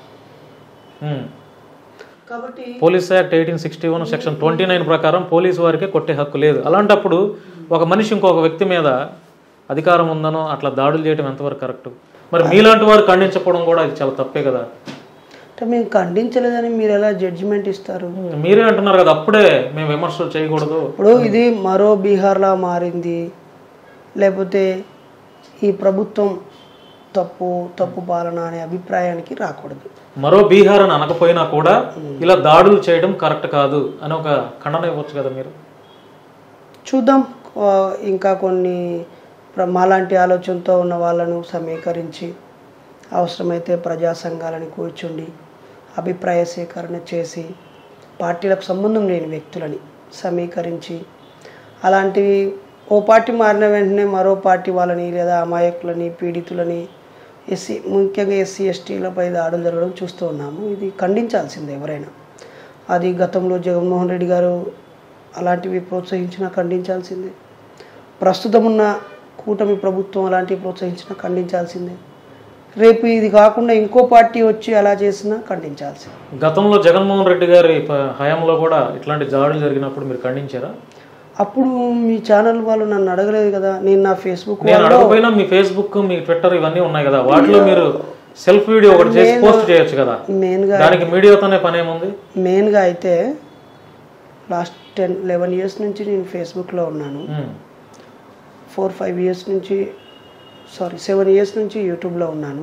ఉమ్. కాబట్టి police act eighteen sixty one section twenty nine ప్రకారం పోలీస్ వారికే కొట్టే హక్కు లేదు అలాంటప్పుడు ఒక మనిషి ఇంకొక వ్యక్తి మీద అధికారం ఉందనో అట్లా దాడులు చేయడం ఎంతవరకు కరెక్ట్ మరి మీలాంటి వారు ఖండించకపోవడం కూడా ఇది చాలా తప్పే కదా అంటే మేము ఖండించలేదని మీరు ఎలా జడ్జిమెంట్ ఇస్తారు ఉమ్, మీరే అంటున్నారు కదా అప్పుడే మేము విమర్శలు చేయకూడదు ఇప్పుడు ఇది మరో బీహార్లా మారింది లేకపోతే ఈ ప్రభుత్వం తప్పు తప్పు పాలన అనే అభిప్రాయానికి రాకూడదు మరో బీహార్ అని అనకపోయినా కూడా ఇలా దాడులు చేయడం కరెక్ట్ కాదు అని ఒక ఖండన ఇవ్వచ్చు కదా మీరు చూద్దాం ఆ, ఇంకా కొన్ని ప్ర- మాలాంటి ఆలోచనతో ఉన్న వాళ్ళను సమీకరించి అవసరమైతే ప్రజా సంఘాలను కూర్చుండి అభిప్రాయ సేకరణ చేసి పార్టీలకు సంబంధం లేని వ్యక్తులని సమీకరించి అలాంటివి ఓ పార్టీ మారిన వెంటనే మరో పార్టీ వాళ్ళని లేదా అమాయకులని పీడితులని ఎస్సీ ముఖ్యంగా ఎస్సీ ఎస్టీలపై దాడులు జరగడం చూస్తూ ఉన్నాము ఇది ఖండించాల్సిందే ఎవరైనా అది గతంలో జగన్మోహన్ రెడ్డి గారు అలాంటివి ప్రోత్సహించినా ఖండించాల్సిందే ప్రస్తుతం ఉన్న కూటమి ప్రభుత్వం అలాంటివి ప్రోత్సహించినా ఖండించాల్సిందే రేపు ఇది కాకుండా ఇంకో పార్టీ వచ్చి అలా చేసినా ఖండించాల్సిందే గతంలో జగన్మోహన్ రెడ్డి గారి ప- హయాంలో కూడా ఇట్లాంటి దాడులు జరిగినప్పుడు మీరు ఖండించారా అప్పుడు మీ ఛానల్ వాళ్ళు నన్ను అడగలేదు కదా నేను నా ఫేస్బుక్ నేను అడగపోయినా మీ ఫేస్బుక్ మీ ట్విట్టర్ ఇవన్నీ ఉన్నాయి కదా వాటిలో మీరు సెల్ఫ్ వీడియో ఒకటి చేసి పోస్ట్ చేయొచ్చు కదా మెయిన్గా దానికి మీడియాతోనే పని ఏముంది మెయిన్గా అయితే లాస్ట్ టెన్ లెవెన్ ఇయర్స్ నుంచి నేను ఫేస్బుక్లో ఉన్నాను ఉమ్. ఫోర్ ఫైవ్ ఇయర్స్ నుంచి సారీ సెవెన్ ఇయర్స్ నుంచి యూట్యూబ్లో ఉన్నాను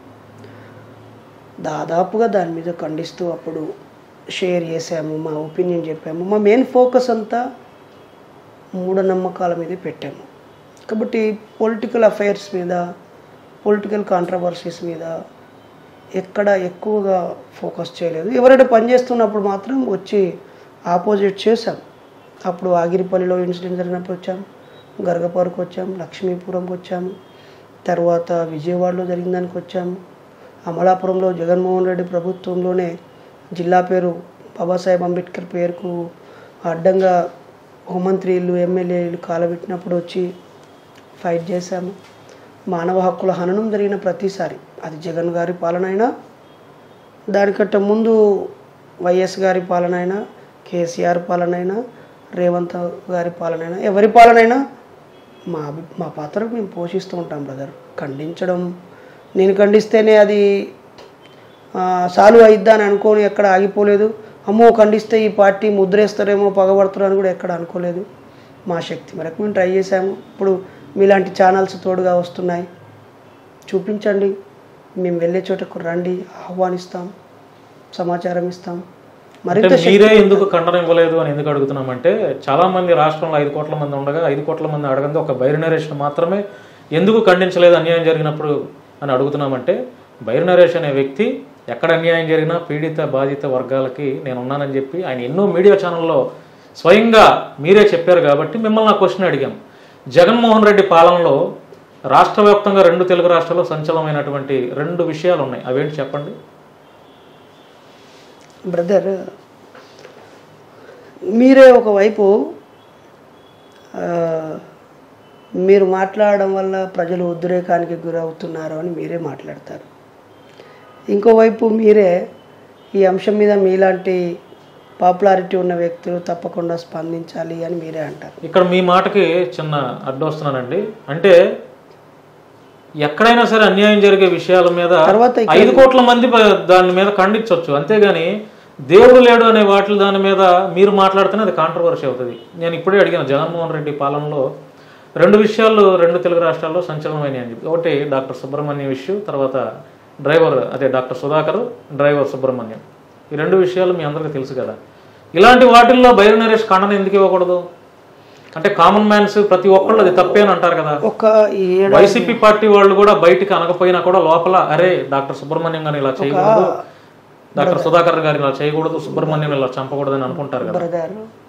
దాదాపుగా దాని మీద ఖండిస్తూ అప్పుడు షేర్ చేసాము మా ఒపీనియన్ చెప్పాము మా మెయిన్ ఫోకస్ అంతా మూఢనమ్మకాల మీద పెట్టాము కాబట్టి పొలిటికల్ అఫైర్స్ మీద పొలిటికల్ కాంట్రవర్సీస్ మీద ఎక్కడ ఎక్కువగా ఫోకస్ చేయలేదు ఎవరైనా పనిచేస్తున్నప్పుడు మాత్రం వచ్చి ఆపోజిట్ చేశాం అప్పుడు ఆగిరిపల్లిలో ఇన్సిడెంట్ జరిగినప్పుడు వచ్చాం గరగపారుకు వచ్చాం లక్ష్మీపురంకి వచ్చాము తర్వాత విజయవాడలో జరిగిన దానికి వచ్చాము అమలాపురంలో జగన్మోహన్ రెడ్డి ప్రభుత్వంలోనే జిల్లా పేరు బాబాసాహెబ్ అంబేద్కర్ పేరుకు అడ్డంగా హోంమంత్రి ఇల్లు ఎమ్మెల్యే ఇల్లు కాలబెట్టినప్పుడు వచ్చి ఫైట్ చేశాము మానవ హక్కుల హననం జరిగిన ప్రతిసారి అది జగన్ గారి పాలన అయినా దానికంటే ముందు వైఎస్ గారి పాలన అయినా కేసీఆర్ పాలన అయినా రేవంత్ గారి పాలన అయినా ఎవరి పాలన అయినా మా అభి మా పాత్ర మేము పోషిస్తూ ఉంటాం బ్రదర్ ఖండించడం నేను ఖండిస్తేనే అది సాల్వ్ అయిద్దా అని అనుకోని ఎక్కడ ఆగిపోలేదు అమ్మో ఖండిస్తే ఈ పార్టీ ముద్రేస్తారేమో పగబడతారు అని కూడా ఎక్కడ అనుకోలేదు మా శక్తి మేరకు మేము ట్రై చేసాము ఇప్పుడు మీలాంటి ఛానల్స్ తోడుగా వస్తున్నాయి చూపించండి మేము వెళ్ళే చోటకు రండి ఆహ్వానిస్తాం సమాచారం ఇస్తాం మరింత అంటే మీరే ఎందుకు ఖండన ఇవ్వలేదు అని ఎందుకు అడుగుతున్నామంటే చాలా మంది రాష్ట్రంలో ఐదు కోట్ల మంది ఉండగా ఐదు కోట్ల మంది అడగంది ఒక బైరినరేషన్ మాత్రమే ఎందుకు ఖండించలేదు అన్యాయం జరిగినప్పుడు అని అడుగుతున్నామంటే బైరినరేష్ అనే వ్యక్తి ఎక్కడ అన్యాయం జరిగినా పీడిత బాధిత వర్గాలకి నేను ఉన్నానని చెప్పి ఆయన ఎన్నో మీడియా ఛానల్లో స్వయంగా మీరే చెప్పారు కాబట్టి మిమ్మల్ని ఆ క్వశ్చన్ అడిగాం జగన్మోహన్ రెడ్డి పాలనలో రాష్ట్ర వ్యాప్తంగా రెండు తెలుగు రాష్ట్రాల్లో సంచలనమైనటువంటి రెండు విషయాలు ఉన్నాయి అవేంటి చెప్పండి బ్రదర్ మీరే ఒకవైపు ఆ, మీరు మాట్లాడడం వల్ల ప్రజలు ఉద్రేకానికి గురవుతున్నారు అని మీరే మాట్లాడతారు ఇంకోవైపు మీరే ఈ అంశం మీద మీలాంటి పాపులారిటీ ఉన్న వ్యక్తులు తప్పకుండా స్పందించాలి అని మీరే అంటారు ఇక్కడ మీ మాటకి చిన్న అడ్డు వస్తున్నానండి అంటే ఎక్కడైనా సరే అన్యాయం జరిగే విషయాల మీద తర్వాత ఇక్కడ- ఐదు కోట్ల మంది ప- దాని మీద ఖండించవచ్చు అంతేగాని దేవుడు లేడు అనే వాటి దాని మీద మీరు మాట్లాడితేనే అది కాంట్రవర్సీ అవుతుంది నేను ఇప్పుడే అడిగాను జగన్మోహన్ రెడ్డి పాలనలో రెండు విషయాలు రెండు తెలుగు రాష్ట్రాల్లో సంచలనమైనవి అని చెప్పి ఒకటి డాక్టర్ సుబ్రహ్మణ్యం ఇష్యూ తర్వాత డ్రైవర్ అదే డాక్టర్ సుధాకర్ డ్రైవర్ సుబ్రహ్మణ్యం ఈ రెండు విషయాలు మీ అందరికీ తెలుసు కదా ఇలాంటి వాటిల్లో బైరు నరేష్ ఖండన ఎందుకు ఇవ్వకూడదు అంటే కామన్ మ్యాన్స్ ప్రతి ఒక్కళ్ళు అది తప్పే అని అంటారు కదా ఒక ఈ ఏడా- వైసీపీ పార్టీ వాళ్ళు కూడా బయటికి అనకపోయినా కూడా లోపల అరే డాక్టర్ సుబ్రహ్మణ్యం గారిని ఇలా చేయకూడదు డాక్టర్ సుధాకర్ గారిని ఇలా చేయకూడదు సుబ్రహ్మణ్యం ఇలా చంపకూడదు అని అనుకుంటారు కదా బ్రదర్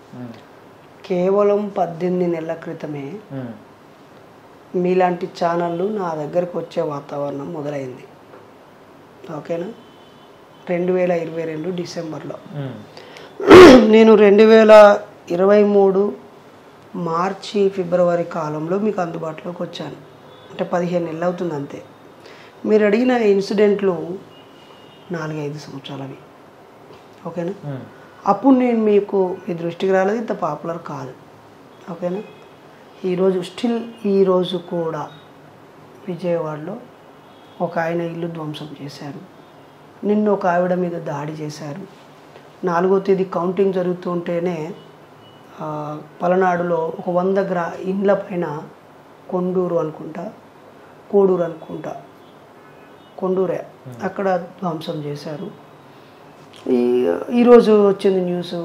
కేవలం పద్దెనిమిది నెలల క్రితమే ఉమ్, మీలాంటి ఛానళ్ళు నా దగ్గరకు వచ్చే వాతావరణం మొదలైంది ఓకేనా రెండు వేల ఇరవై రెండు డిసెంబర్లో ఉమ్, నేను రెండు వేల ఇరవై మూడు మార్చి ఫిబ్రవరి కాలంలో మీకు అందుబాటులోకి వచ్చాను అంటే పదిహేను నెలలు అవుతుంది అంతే మీరు అడిగిన ఇన్సిడెంట్లు నాలుగైదు సంవత్సరాలవి ఓకేనా ఉమ్, అప్పుడు నేను మీకు మీ దృష్టికి రాలేదు ఇంత పాపులర్ కాదు ఓకేనా ఈరోజు స్టిల్ ఈరోజు కూడా విజయవాడలో ఒక ఆయన ఇల్లు ధ్వంసం చేశారు నిన్న ఒక ఆవిడ మీద దాడి చేశారు నాలుగో తేదీ కౌంటింగ్ జరుగుతుంటేనే ఆ, పలనాడులో ఒక వంద గ్రా ఇండ్ల పైన కొండూరు అనుకుంటా కోడూరు అనుకుంటా కొండూరే అక్కడ ధ్వంసం చేశారు ఈ ఈరోజు వచ్చింది న్యూస్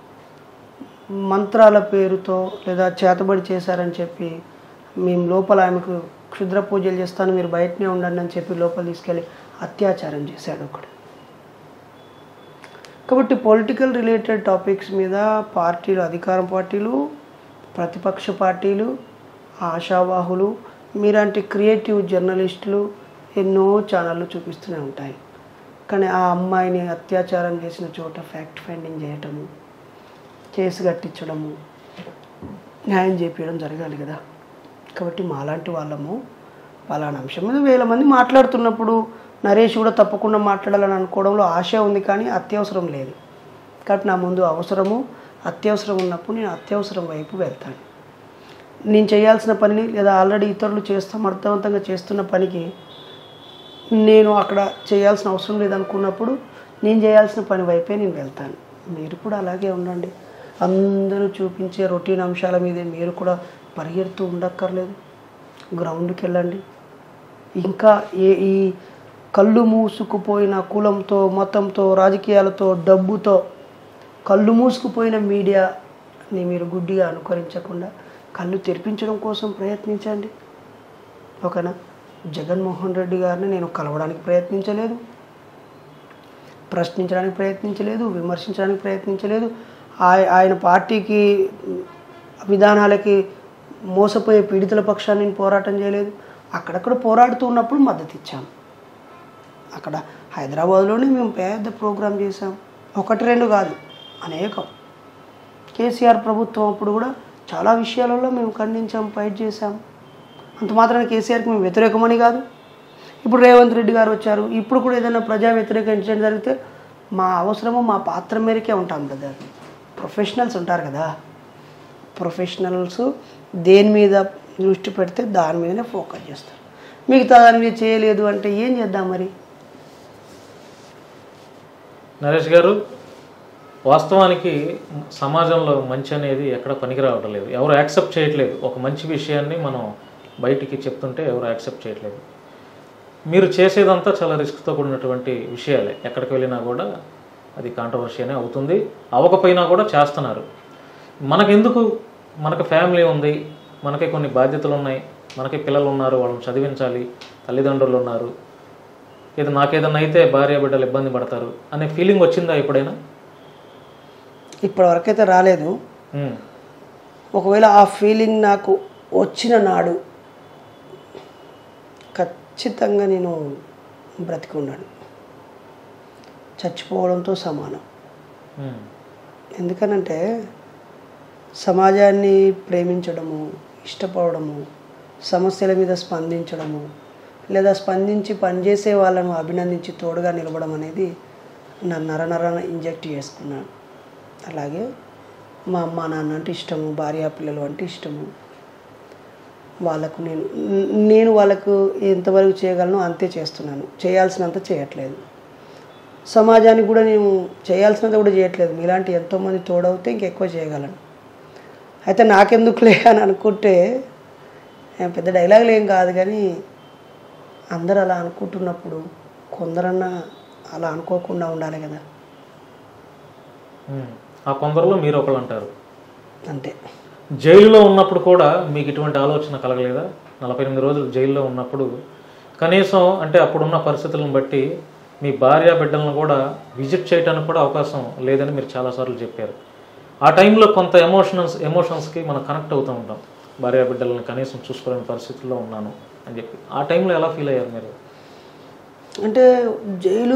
మంత్రాల పేరుతో లేదా చేతబడి చేశారని చెప్పి మేము లోపల ఆమెకు క్షుద్ర పూజలు చేస్తాను మీరు బయటనే ఉండండి అని చెప్పి లోపల తీసుకెళ్ళి అత్యాచారం చేశాడు ఒకడు కాబట్టి పొలిటికల్ రిలేటెడ్ టాపిక్స్ మీద పార్టీలు అధికార పార్టీలు ప్రతిపక్ష పార్టీలు ఆశావాహులు మీలాంటి క్రియేటివ్ జర్నలిస్టులు ఎన్నో ఛానళ్ళు చూపిస్తూనే ఉంటాయి కానీ ఆ అమ్మాయిని అత్యాచారం చేసిన చోట ఫ్యాక్ట్ ఫైండింగ్ చేయటము కేసు కట్టించడము న్యాయం చేపించడం జరగాలి కదా కాబట్టి మాలాంటి వాళ్ళము పలానా అంశం మీద వేల మంది మాట్లాడుతున్నప్పుడు నరేష్ కూడా తప్పకుండా మాట్లాడాలని అనుకోవడంలో ఆశ ఉంది కానీ అత్యవసరం లేదు కాబట్టి నా ముందు అవసరము అత్యవసరం ఉన్నప్పుడు నేను అత్యవసరం వైపు వెళ్తాను నేను చేయాల్సిన పనిని లేదా ఆల్రెడీ ఇతరులు చేస్తాం అర్థవంతంగా చేస్తున్న పనికి నేను అక్కడ చేయాల్సిన అవసరం లేదనుకున్నప్పుడు నేను చేయాల్సిన పని వైపే నేను వెళ్తాను మీరు కూడా అలాగే ఉండండి అందరూ చూపించే రొటీన్ అంశాల మీదే మీరు కూడా పరిగెడుతూ ఉండక్కర్లేదు గ్రౌండ్కి వెళ్ళండి ఇంకా ఏ ఈ కళ్ళు మూసుకుపోయిన కులంతో మతంతో రాజకీయాలతో డబ్బుతో కళ్ళు మూసుకుపోయిన మీడియాని మీరు గుడ్డిగా అనుకరించకుండా కళ్ళు తెరిపించడం కోసం ప్రయత్నించండి ఓకేనా జగన్మోహన్ రెడ్డి గారిని నేను కలవడానికి ప్రయత్నించలేదు ప్రశ్నించడానికి ప్రయత్నించలేదు విమర్శించడానికి ప్రయత్నించలేదు ఆయ- ఆయన పార్టీకి విధానాలకి మోసపోయే పీడితుల పక్షాన్ని నేను పోరాటం చేయలేదు అక్కడక్కడ పోరాడుతూ ఉన్నప్పుడు మద్దతు ఇచ్చాం అక్కడ హైదరాబాద్లోనే మేము పెద్ద ప్రోగ్రాం చేసాం ఒకటి రెండు కాదు అనేకం కేసీఆర్ ప్రభుత్వం అప్పుడు కూడా చాలా విషయాలలో మేము ఖండించాం ఫైట్ చేశాం అంత మాత్రాన కేసీఆర్కి మేము వ్యతిరేకమని కాదు ఇప్పుడు రేవంత్ రెడ్డి గారు వచ్చారు ఇప్పుడు కూడా ఏదైనా ప్రజా వ్యతిరేక ఇన్సిడెంట్ జరిగితే మా అవసరము మా పాత్ర మేరకే ఉంటాం బ్రదర్ ప్రొఫెషనల్స్ ఉంటారు కదా ప్రొఫెషనల్స్ దేని మీద దృష్టి పెడితే దాని మీదనే ఫోకస్ చేస్తారు మిగతా దాని మీద చేయలేదు అంటే ఏం చేద్దాం మరి నరేష్ గారు వాస్తవానికి సమాజంలో మంచి అనేది ఎక్కడ పనికి రావడం లేదు ఎవరు యాక్సెప్ట్ చేయట్లేదు ఒక మంచి విషయాన్ని మనం బయటికి చెప్తుంటే ఎవరు యాక్సెప్ట్ చేయట్లేదు మీరు చేసేదంతా చాలా రిస్క్తో కూడినటువంటి విషయాలే ఎక్కడికి వెళ్ళినా కూడా అది కాంట్రవర్షియనే అవుతుంది అవ్వకపోయినా కూడా చేస్తున్నారు మనకెందుకు మనకు ఫ్యామిలీ ఉంది మనకి కొన్ని బాధ్యతలు ఉన్నాయి మనకి పిల్లలు ఉన్నారు వాళ్ళని చదివించాలి తల్లిదండ్రులు ఉన్నారు ఇది నాకేదన్నా అయితే భార్య బిడ్డలు ఇబ్బంది పడతారు అనే ఫీలింగ్ వచ్చిందా ఎప్పుడైనా ఇప్పటివరకైతే రాలేదు ఉమ్, ఒకవేళ ఆ ఫీలింగ్ నాకు వచ్చిన నాడు ఖచ్చితంగా నేను బ్రతికి ఉన్నాను చచ్చిపోవడంతో సమానం ఉమ్, ఎందుకనంటే సమాజాన్ని ప్రేమించడము ఇష్టపడము సమస్యల మీద స్పందించడము లేదా స్పందించి పనిచేసే వాళ్ళను అభినందించి తోడుగా నిలవడం అనేది నా నరనరన ఇంజెక్ట్ చేసుకున్నాను అలాగే మా అమ్మ నాన్న అంటే ఇష్టము భార్య పిల్లలు అంటే ఇష్టము వాళ్ళకు నేను నేను వాళ్ళకు ఎంతవరకు చేయగలను అంతే చేస్తున్నాను చేయాల్సినంత చేయట్లేదు సమాజానికి కూడా నేను చేయాల్సినంత కూడా చేయట్లేదు మీలాంటి ఎంతోమంది తోడవుతే ఇంకెక్కువ చేయగలను అయితే నాకెందుకులే అని అనుకుంటే ఏం పెద్ద డైలాగులు ఏం కాదు కానీ అందరు అలా అనుకుంటున్నప్పుడు కొందరన్నా అలా అనుకోకుండా ఉండాలి కదా ఉమ్. ఆ కొందరిలో మీరు ఒకళ్ళు అంటారు అంతే జైలులో ఉన్నప్పుడు కూడా మీకు ఇటువంటి ఆలోచన కలగలేదా నలభై ఎనిమిది రోజులు జైల్లో ఉన్నప్పుడు కనీసం అంటే అప్పుడున్న పరిస్థితులను బట్టి మీ భార్య బిడ్డలను కూడా విజిట్ చేయడానికి కూడా అవకాశం లేదని మీరు చాలాసార్లు చెప్పారు ఆ టైంలో కొంత ఎమోషనల్స్ ఎమోషన్స్కి మనం కనెక్ట్ అవుతూ ఉంటాం భార్య బిడ్డలను కనీసం చూసుకోలేని పరిస్థితుల్లో ఉన్నాను అని చెప్పి ఆ టైంలో ఎలా ఫీల్ అయ్యారు మీరు అంటే జైలు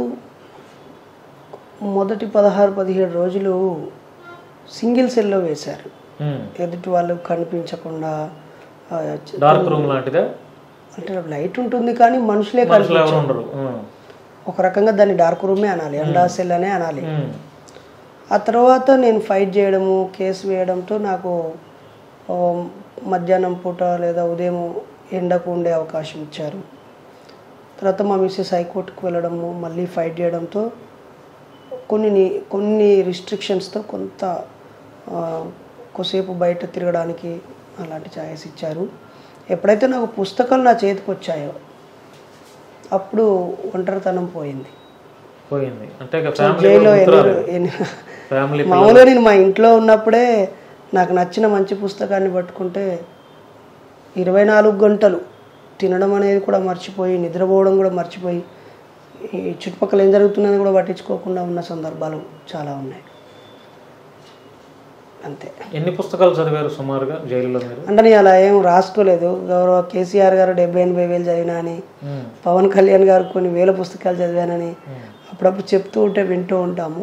మొదటి పదహారు పదిహేడు రోజులు సింగిల్ సెల్లో వేశారు ఉమ్. ఎదుటి వాళ్ళు కనిపించకుండా ఆ, చ- డార్క్ రూమ్ లాంటిదా అంటే లైట్ ఉంటుంది కానీ మనుషులే మనుషులు కనిపించరు ఎవరు ఉండరు ఉమ్. ఒక రకంగా దాన్ని డార్క్ రూమే అనాలి అండా సెల్ అనే అనాలి ఉమ్. ఆ తర్వాత నేను ఫైట్ చేయడము కేసు వేయడంతో నాకు ఆ, మధ్యాహ్నం పూట లేదా ఉదయం ఎండకు ఉండే అవకాశం ఇచ్చారు తర్వాత మా మిస్సెస్ హైకోర్టుకు వెళ్ళడము మళ్ళీ ఫైట్ చేయడంతో కొన్ని ని- కొన్ని రిస్ట్రిక్షన్స్తో కొంత ఆ, కొద్దిసేపు బయట తిరగడానికి అలాంటి ఛాయిస్ ఇచ్చారు ఎప్పుడైతే నాకు పుస్తకాలు నా చేతికి వచ్చాయో అప్పుడు ఒంటరితనం పోయింది పోయింది అంటే ఇక ఫ్యామిలీ జైల్లో కూడా గుర్తురాదు. ఎన్ని ఎన్ని ఫ్యామిలీ మామూలుగా నేను మా ఇంట్లో ఉన్నప్పుడే నాకు నచ్చిన మంచి పుస్తకాన్ని పట్టుకుంటే ఇరవై నాలుగు గంటలు తినడం అనేది కూడా మర్చిపోయి నిద్రపోవడం కూడా మర్చిపోయి ఈ చుట్టుపక్కల ఏం జరుగుతున్నది కూడా పట్టించుకోకుండా ఉన్న సందర్భాలు చాలా ఉన్నాయి అంతే ఎన్ని పుస్తకాలు చదివారు సుమారుగా జైలులో మీరు అంటే నేను అలా ఏం రాసుకోలేదు గౌరవ కేసీఆర్ గారు డెబ్బై ఎనభై వేలు చదివినా అని ఉమ్, పవన్ కళ్యాణ్ గారు కొన్ని వేల పుస్తకాలు చదివానని ఉమ్, అప్పుడప్పుడు చెప్తూ ఉంటే వింటూ ఉంటాము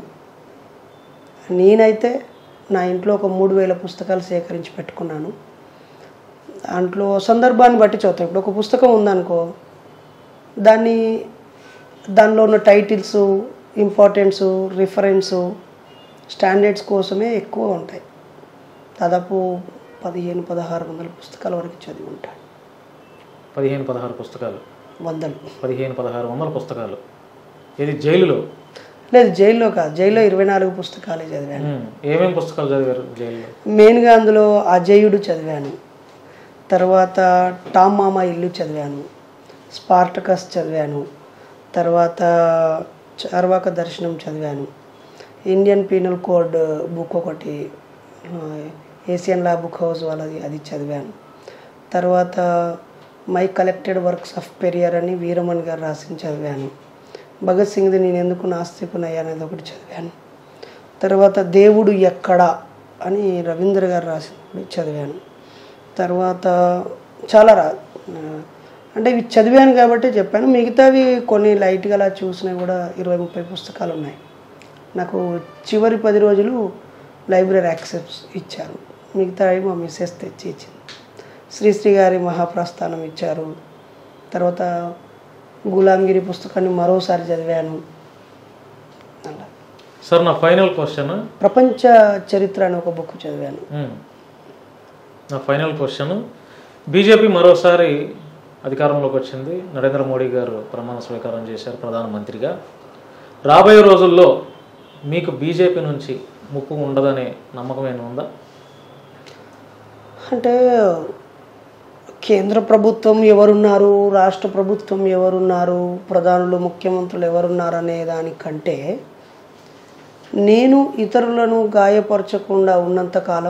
నేనైతే నా ఇంట్లో ఒక మూడు వేల పుస్తకాలు సేకరించి పెట్టుకున్నాను దాంట్లో సందర్భాన్ని బట్టి చదువుతాను ఇప్పుడు ఒక పుస్తకం ఉందనుకో దాన్ని దానిలో ఉన్న టైటిల్స్ ఇంపార్టెన్సు రిఫరెన్సు స్టాండర్డ్స్ కోసమే ఎక్కువ ఉంటాయి దాదాపు పదిహేను పదహారు వందల పుస్తకాల వరకు చదివి ఉంటాను పదిహేను పదహారు పుస్తకాలు వందలు పదిహేను పదహారు వందల పుస్తకాలు ఇది జైలులో లేదు జైల్లో కాదు జైల్లో ఇరవై నాలుగు పుస్తకాలే చదివాను ఉమ్, ఏమేం పుస్తకాలు చదివారు జైల్లో మెయిన్గా అందులో అజయుడు చదివాను తర్వాత టామ్ మామ ఇల్లు చదివాను స్పార్టకస్ చదివాను తర్వాత చార్వాక దర్శనం చదివాను ఇండియన్ పీనల్ కోడ్ బుక్ ఒకటి ఆ, ఏషియన్ లా బుక్ హౌస్ వాళ్ళది అది చదివాను తర్వాత my collected works of Periyar అని వీరమణి గారు రాసింది చదివాను భగత్ సింగ్ది నేను ఎందుకు నాస్తికునయ్యా అనేది ఒకటి చదివాను తర్వాత దేవుడు ఎక్కడా అని రవీంద్ర గారు రాసింది చదివాను తర్వాత చాలా రా ఆ, అంటే ఇవి చదివాను కాబట్టి చెప్పాను మిగతావి కొన్ని లైట్గా అలా చూసినవి కూడా ఇరవై ముప్పై పుస్తకాలు ఉన్నాయి నాకు చివరి పది రోజులు లైబ్రరీ యాక్సెప్ట్స్ ఇచ్చారు మిగతావి మా మిస్సెస్ తెచ్చి ఇచ్చింది శ్రీశ్రీ గారి మహాప్రస్థానం ఇచ్చారు తర్వాత గులాంగిరి పుస్తకాన్ని మరోసారి చదివాను అలా సార్ నా ఫైనల్ క్వశ్చన్ ప్రపంచ చరిత్ర అని ఒక బుక్ చదివాను ఉమ్. నా ఫైనల్ క్వశ్చన్ బీజేపీ మరోసారి అధికారంలోకి వచ్చింది నరేంద్ర మోడీ గారు ప్రమాణ స్వీకారం చేశారు ప్రధానమంత్రిగా రాబోయే రోజుల్లో మీకు బీజేపీ నుంచి ముప్పు ఉండదనే నమ్మకం ఏమైనా ఉందా అంటే కేంద్ర ప్రభుత్వం ఎవరున్నారు రాష్ట్ర ప్రభుత్వం ఎవరున్నారు ప్రధానులు ముఖ్యమంత్రులు ఎవరున్నారు అనే దానికంటే నేను ఇతరులను గాయపరచకుండా ఉన్నంతకాలం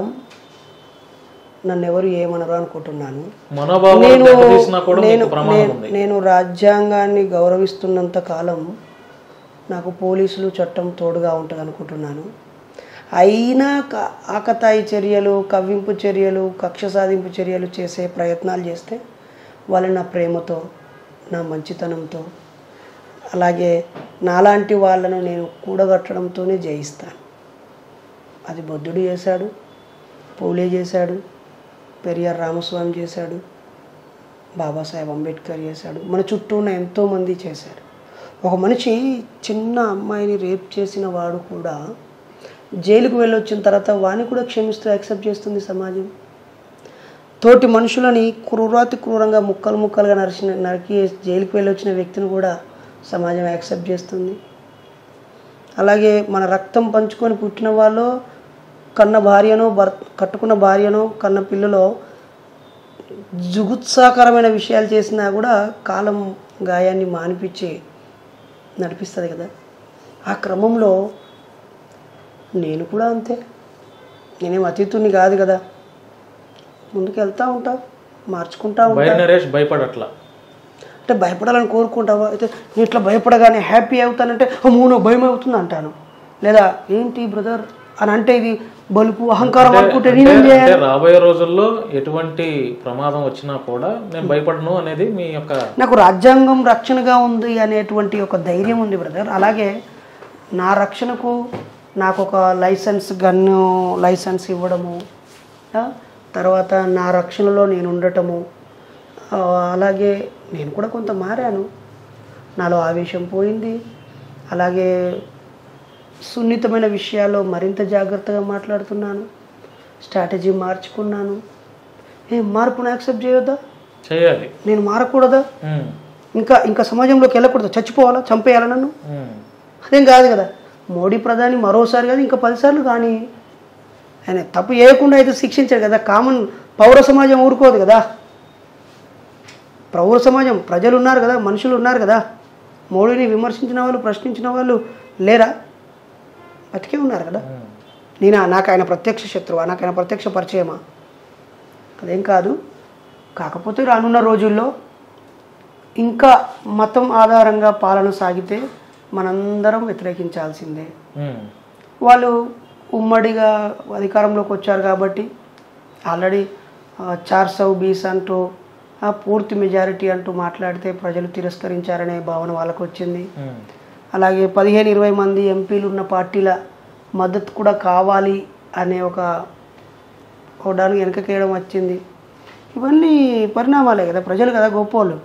నన్ను ఎవరు ఏమనరు అనుకుంటున్నాను మనోభావాలు నేను దెబ్బతీసినా కూడా నేను మీకు ప్రమాదం నేను- ఉంది నేను రాజ్యాంగాన్ని గౌరవిస్తున్నంత కాలం నాకు పోలీసులు చట్టం తోడుగా ఉంటుంది అనుకుంటున్నాను అయినా క- ఆకతాయి చర్యలు కవ్వింపు చర్యలు కక్ష సాధింపు చర్యలు చేసే ప్రయత్నాలు చేస్తే వాళ్ళు నా ప్రేమతో నా మంచితనంతో అలాగే నాలాంటి వాళ్ళను నేను కూడగట్టడంతోనే జయిస్తాను అది బుద్ధుడు చేశాడు పూలే చేశాడు పెరియార్ రామస్వామి చేశాడు బాబాసాహెబ్ అంబేద్కర్ చేశాడు మన చుట్టూ ఉన్న ఎంతోమంది చేశారు ఒక మనిషి చిన్న అమ్మాయిని రేప్ చేసిన వాడు కూడా జైలుకు వెళ్ళొచ్చిన తర్వాత వాణ్ణి కూడా క్షమిస్తూ యాక్సెప్ట్ చేస్తుంది సమాజం తోటి మనుషులని క్రూరాతి క్రూరంగా ముక్కలు ముక్కలుగా నరిచిన నరికి జైలుకు వెళ్ళొచ్చిన వ్యక్తిని కూడా సమాజం యాక్సెప్ట్ చేస్తుంది అలాగే మన రక్తం పంచుకొని పుట్టిన వాళ్ళు కన్న భార్యనో భర్ కట్టుకున్న భార్యనో కన్న పిల్లలో జుగుత్సాకరమైన విషయాలు చేసినా కూడా కాలం గాయాన్ని మానిపించి నడిపిస్తుంది కదా ఆ క్రమంలో నేను కూడా అంతే నేనేం అతీతుని కాదు కదా ముందుకు వెళ్తూ ఉంటా మార్చుకుంటా ఉంటా బైర్ నరేష్ భయపడట్లా అంటే భయపడాలని కోరుకుంటావా అయితే నేను ఇట్లా భయపడగానే హ్యాపీ అవుతానంటే అమ్మో నాకు భయం అవుతుంది అంటాను లేదా ఏంటి బ్రదర్ అని అంటే ఇది బలుపు అహంకారం అనుకుంటే అంటే నేనేం చేయాలి అంటే రాబోయే రోజుల్లో ఎటువంటి ప్రమాదం వచ్చినా కూడా నేను భయపడను అనేది మీ యొక్క నాకు రాజ్యాంగం రక్షణగా ఉంది అనేటువంటి ఒక ధైర్యం ఉంది బ్రదర్ అలాగే నా రక్షణకు నాకు ఒక లైసెన్స్ గన్ను లైసెన్స్ ఇవ్వడము ఆ, తర్వాత నా రక్షణలో నేను ఉండటము ఆ, అలాగే నేను కూడా కొంత మారాను నాలో ఆవేశం పోయింది అలాగే సున్నితమైన విషయాల్లో మరింత జాగ్రత్తగా మాట్లాడుతున్నాను స్ట్రాటజీ మార్చుకున్నాను ఏ మార్పును యాక్సెప్ట్ చేయొద్దా చేయాలి నేను మారకూడదా ఉమ్, ఇంకా ఇంకా సమాజంలోకి వెళ్ళకూడదు చచ్చిపోవాలా చంపేయాలా నన్ను ఉమ్, అదేం కాదు కదా మోడీ ప్రధాని మరోసారి కాదు ఇంకా పదిసార్లు కానీ ఆయన తప్పు చేయకుండా అయితే శిక్షించారు కదా కామన్ పౌర సమాజం ఊరుకోదు కదా పౌర సమాజం ప్రజలు ఉన్నారు కదా మనుషులు ఉన్నారు కదా మోడీని విమర్శించిన వాళ్ళు ప్రశ్నించిన వాళ్ళు లేరా బతికే ఉన్నారు కదా ఉమ్. నేనా నాకు ఆయన ప్రత్యక్ష శత్రువా నాకు ఆయన ప్రత్యక్ష పరిచయమా అదేం కాదు కాకపోతే రానున్న రోజుల్లో ఇంకా మతం ఆధారంగా పాలన సాగితే మనందరం వ్యతిరేకించాల్సిందే ఉమ్, వాళ్ళు ఉమ్మడిగా అధికారంలోకి వచ్చారు కాబట్టి ఆల్రెడీ చార్ సౌ బీస్ అంటూ ఆ, పూర్తి మెజారిటీ అంటూ మాట్లాడితే ప్రజలు తిరస్కరించారనే భావన వాళ్ళకు వచ్చింది ఉమ్. అలాగే పదిహేను ఇరవై మంది ఎంపీలు ఉన్న పార్టీల మద్దతు కూడా కావాలి అనే ఒక అవడానికి వెనకకేయడం వచ్చింది ఇవన్నీ పరిణామాలే కదా ప్రజలు కదా గొప్పోళ్ళు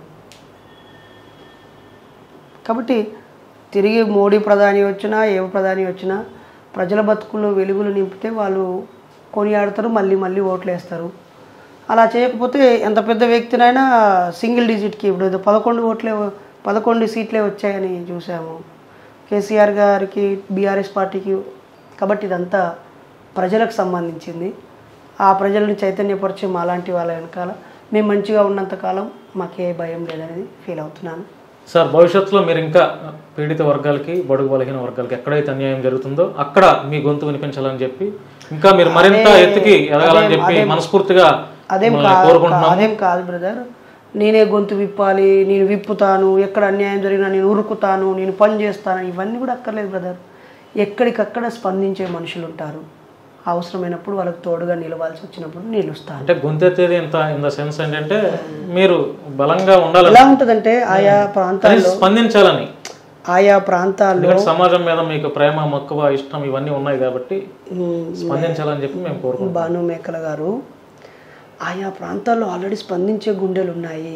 కాబట్టి తిరిగి మోడీ ప్రధాని వచ్చినా ఏ ప్రధాని వచ్చినా ప్రజల బతుకుల్లో వెలుగులు నింపితే వాళ్ళు కొనియాడతారు మళ్ళీ మళ్ళీ ఓట్లు వేస్తారు అలా చేయకపోతే ఎంత పెద్ద వ్యక్తినైనా సింగిల్ డిజిట్కి ఇప్పుడు ఏదో పదకొండు ఓట్లే పదకొండు సీట్లే వచ్చాయని చూసాము కేసీఆర్ గారికి బీఆర్ఎస్ పార్టీకి కాబట్టి ఇదంతా ప్రజలకు సంబంధించింది ఆ ప్రజల్ని చైతన్యపరిచే మాలాంటి వాళ్ళ వెనకాల మేము మంచిగా ఉన్నంతకాలం మాకే భయం లేదనేది ఫీల్ అవుతున్నాను సార్ భవిష్యత్తులో మీరు ఇంకా పీడిత వర్గాలకి బడుగు బలహీన వర్గాలకి ఎక్కడైతే అన్యాయం జరుగుతుందో అక్కడ మీ గొంతు వినిపించాలని చెప్పి ఇంకా మీరు మరింత ఎత్తుకి ఎదగాలని చెప్పి మనస్ఫూర్తిగా అదేం మిమ్మల్ని కాదు కోరుకుంటున్నాం అదేం కాదు బ్రదర్ నేనే గొంతు విప్పాలి నేను విప్పుతాను ఎక్కడ అన్యాయం జరిగినా నేను ఉరుకుతాను నేను పని చేస్తాను ఇవన్నీ కూడా అక్కర్లేదు బ్రదర్ ఎక్కడికక్కడ స్పందించే మనుషులు ఉంటారు అవసరమైనప్పుడు వాళ్ళకి తోడుగా నిలవాల్సి వచ్చినప్పుడు నిలుస్తాను అంటే గొంతెత్తేది ఇంత ఇన్ ద సెన్స్ ఏంటంటే మీరు బలంగా ఉండాలని ఎలా ఉంటుందంటే ఆయా ప్రాంతాల్లో స్పందించాలని ఆయా ప్రాంతాల్లో ఎందుకంటే సమాజం మీద మీకు ప్రేమ మక్కువ ఇష్టం ఇవన్నీ ఉన్నాయి కాబట్టి ఉమ్, స్పందించాలని చెప్పి మేము కోరుకుంటున్నాం భాను మేకల గారు ఆయా ప్రాంతాల్లో ఆల్రెడీ స్పందించే గుండెలు ఉన్నాయి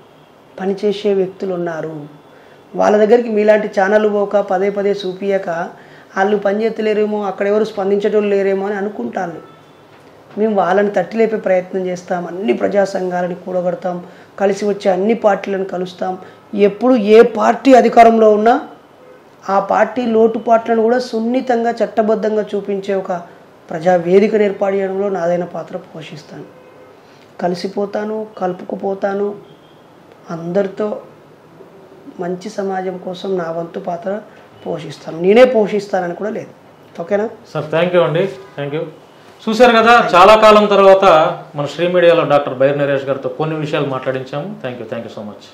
పనిచేసే వ్యక్తులు ఉన్నారు వాళ్ళ దగ్గరికి మీలాంటి ఛానల్ పోక పదే పదే చూపియక వాళ్ళు పనిచేస్తలేరేమో అక్కడ ఎవరు స్పందించడం లేరేమో అని అనుకుంటాను మేము వాళ్ళని తట్టి లేపే ప్రయత్నం చేస్తాం అన్ని ప్రజా సంఘాలని కూడగడతాం కలిసి వచ్చే అన్ని పార్టీలను కలుస్తాం ఎప్పుడు ఏ పార్టీ అధికారంలో ఉన్నా ఆ పార్టీ లోటుపాట్లను కూడా సున్నితంగా చట్టబద్ధంగా చూపించే ఒక ప్రజా వేదికను ఏర్పాటు చేయడంలో నాదైన పాత్ర పోషిస్తాను కలిసిపోతాను కలుపుకుపోతాను అందరితో మంచి సమాజం కోసం నా వంతు పాత్ర పోషిస్తాను నేనే పోషిస్తానని కూడా లేదు ఓకేనా సార్ థ్యాంక్ యూ అండి థ్యాంక్ యూ చూశారు కదా చాలా కాలం తర్వాత మన శ్రీ మీడియాలో డాక్టర్ బైర్ నరేష్ గారితో కొన్ని విషయాలు మాట్లాడించాము thank you thank you so much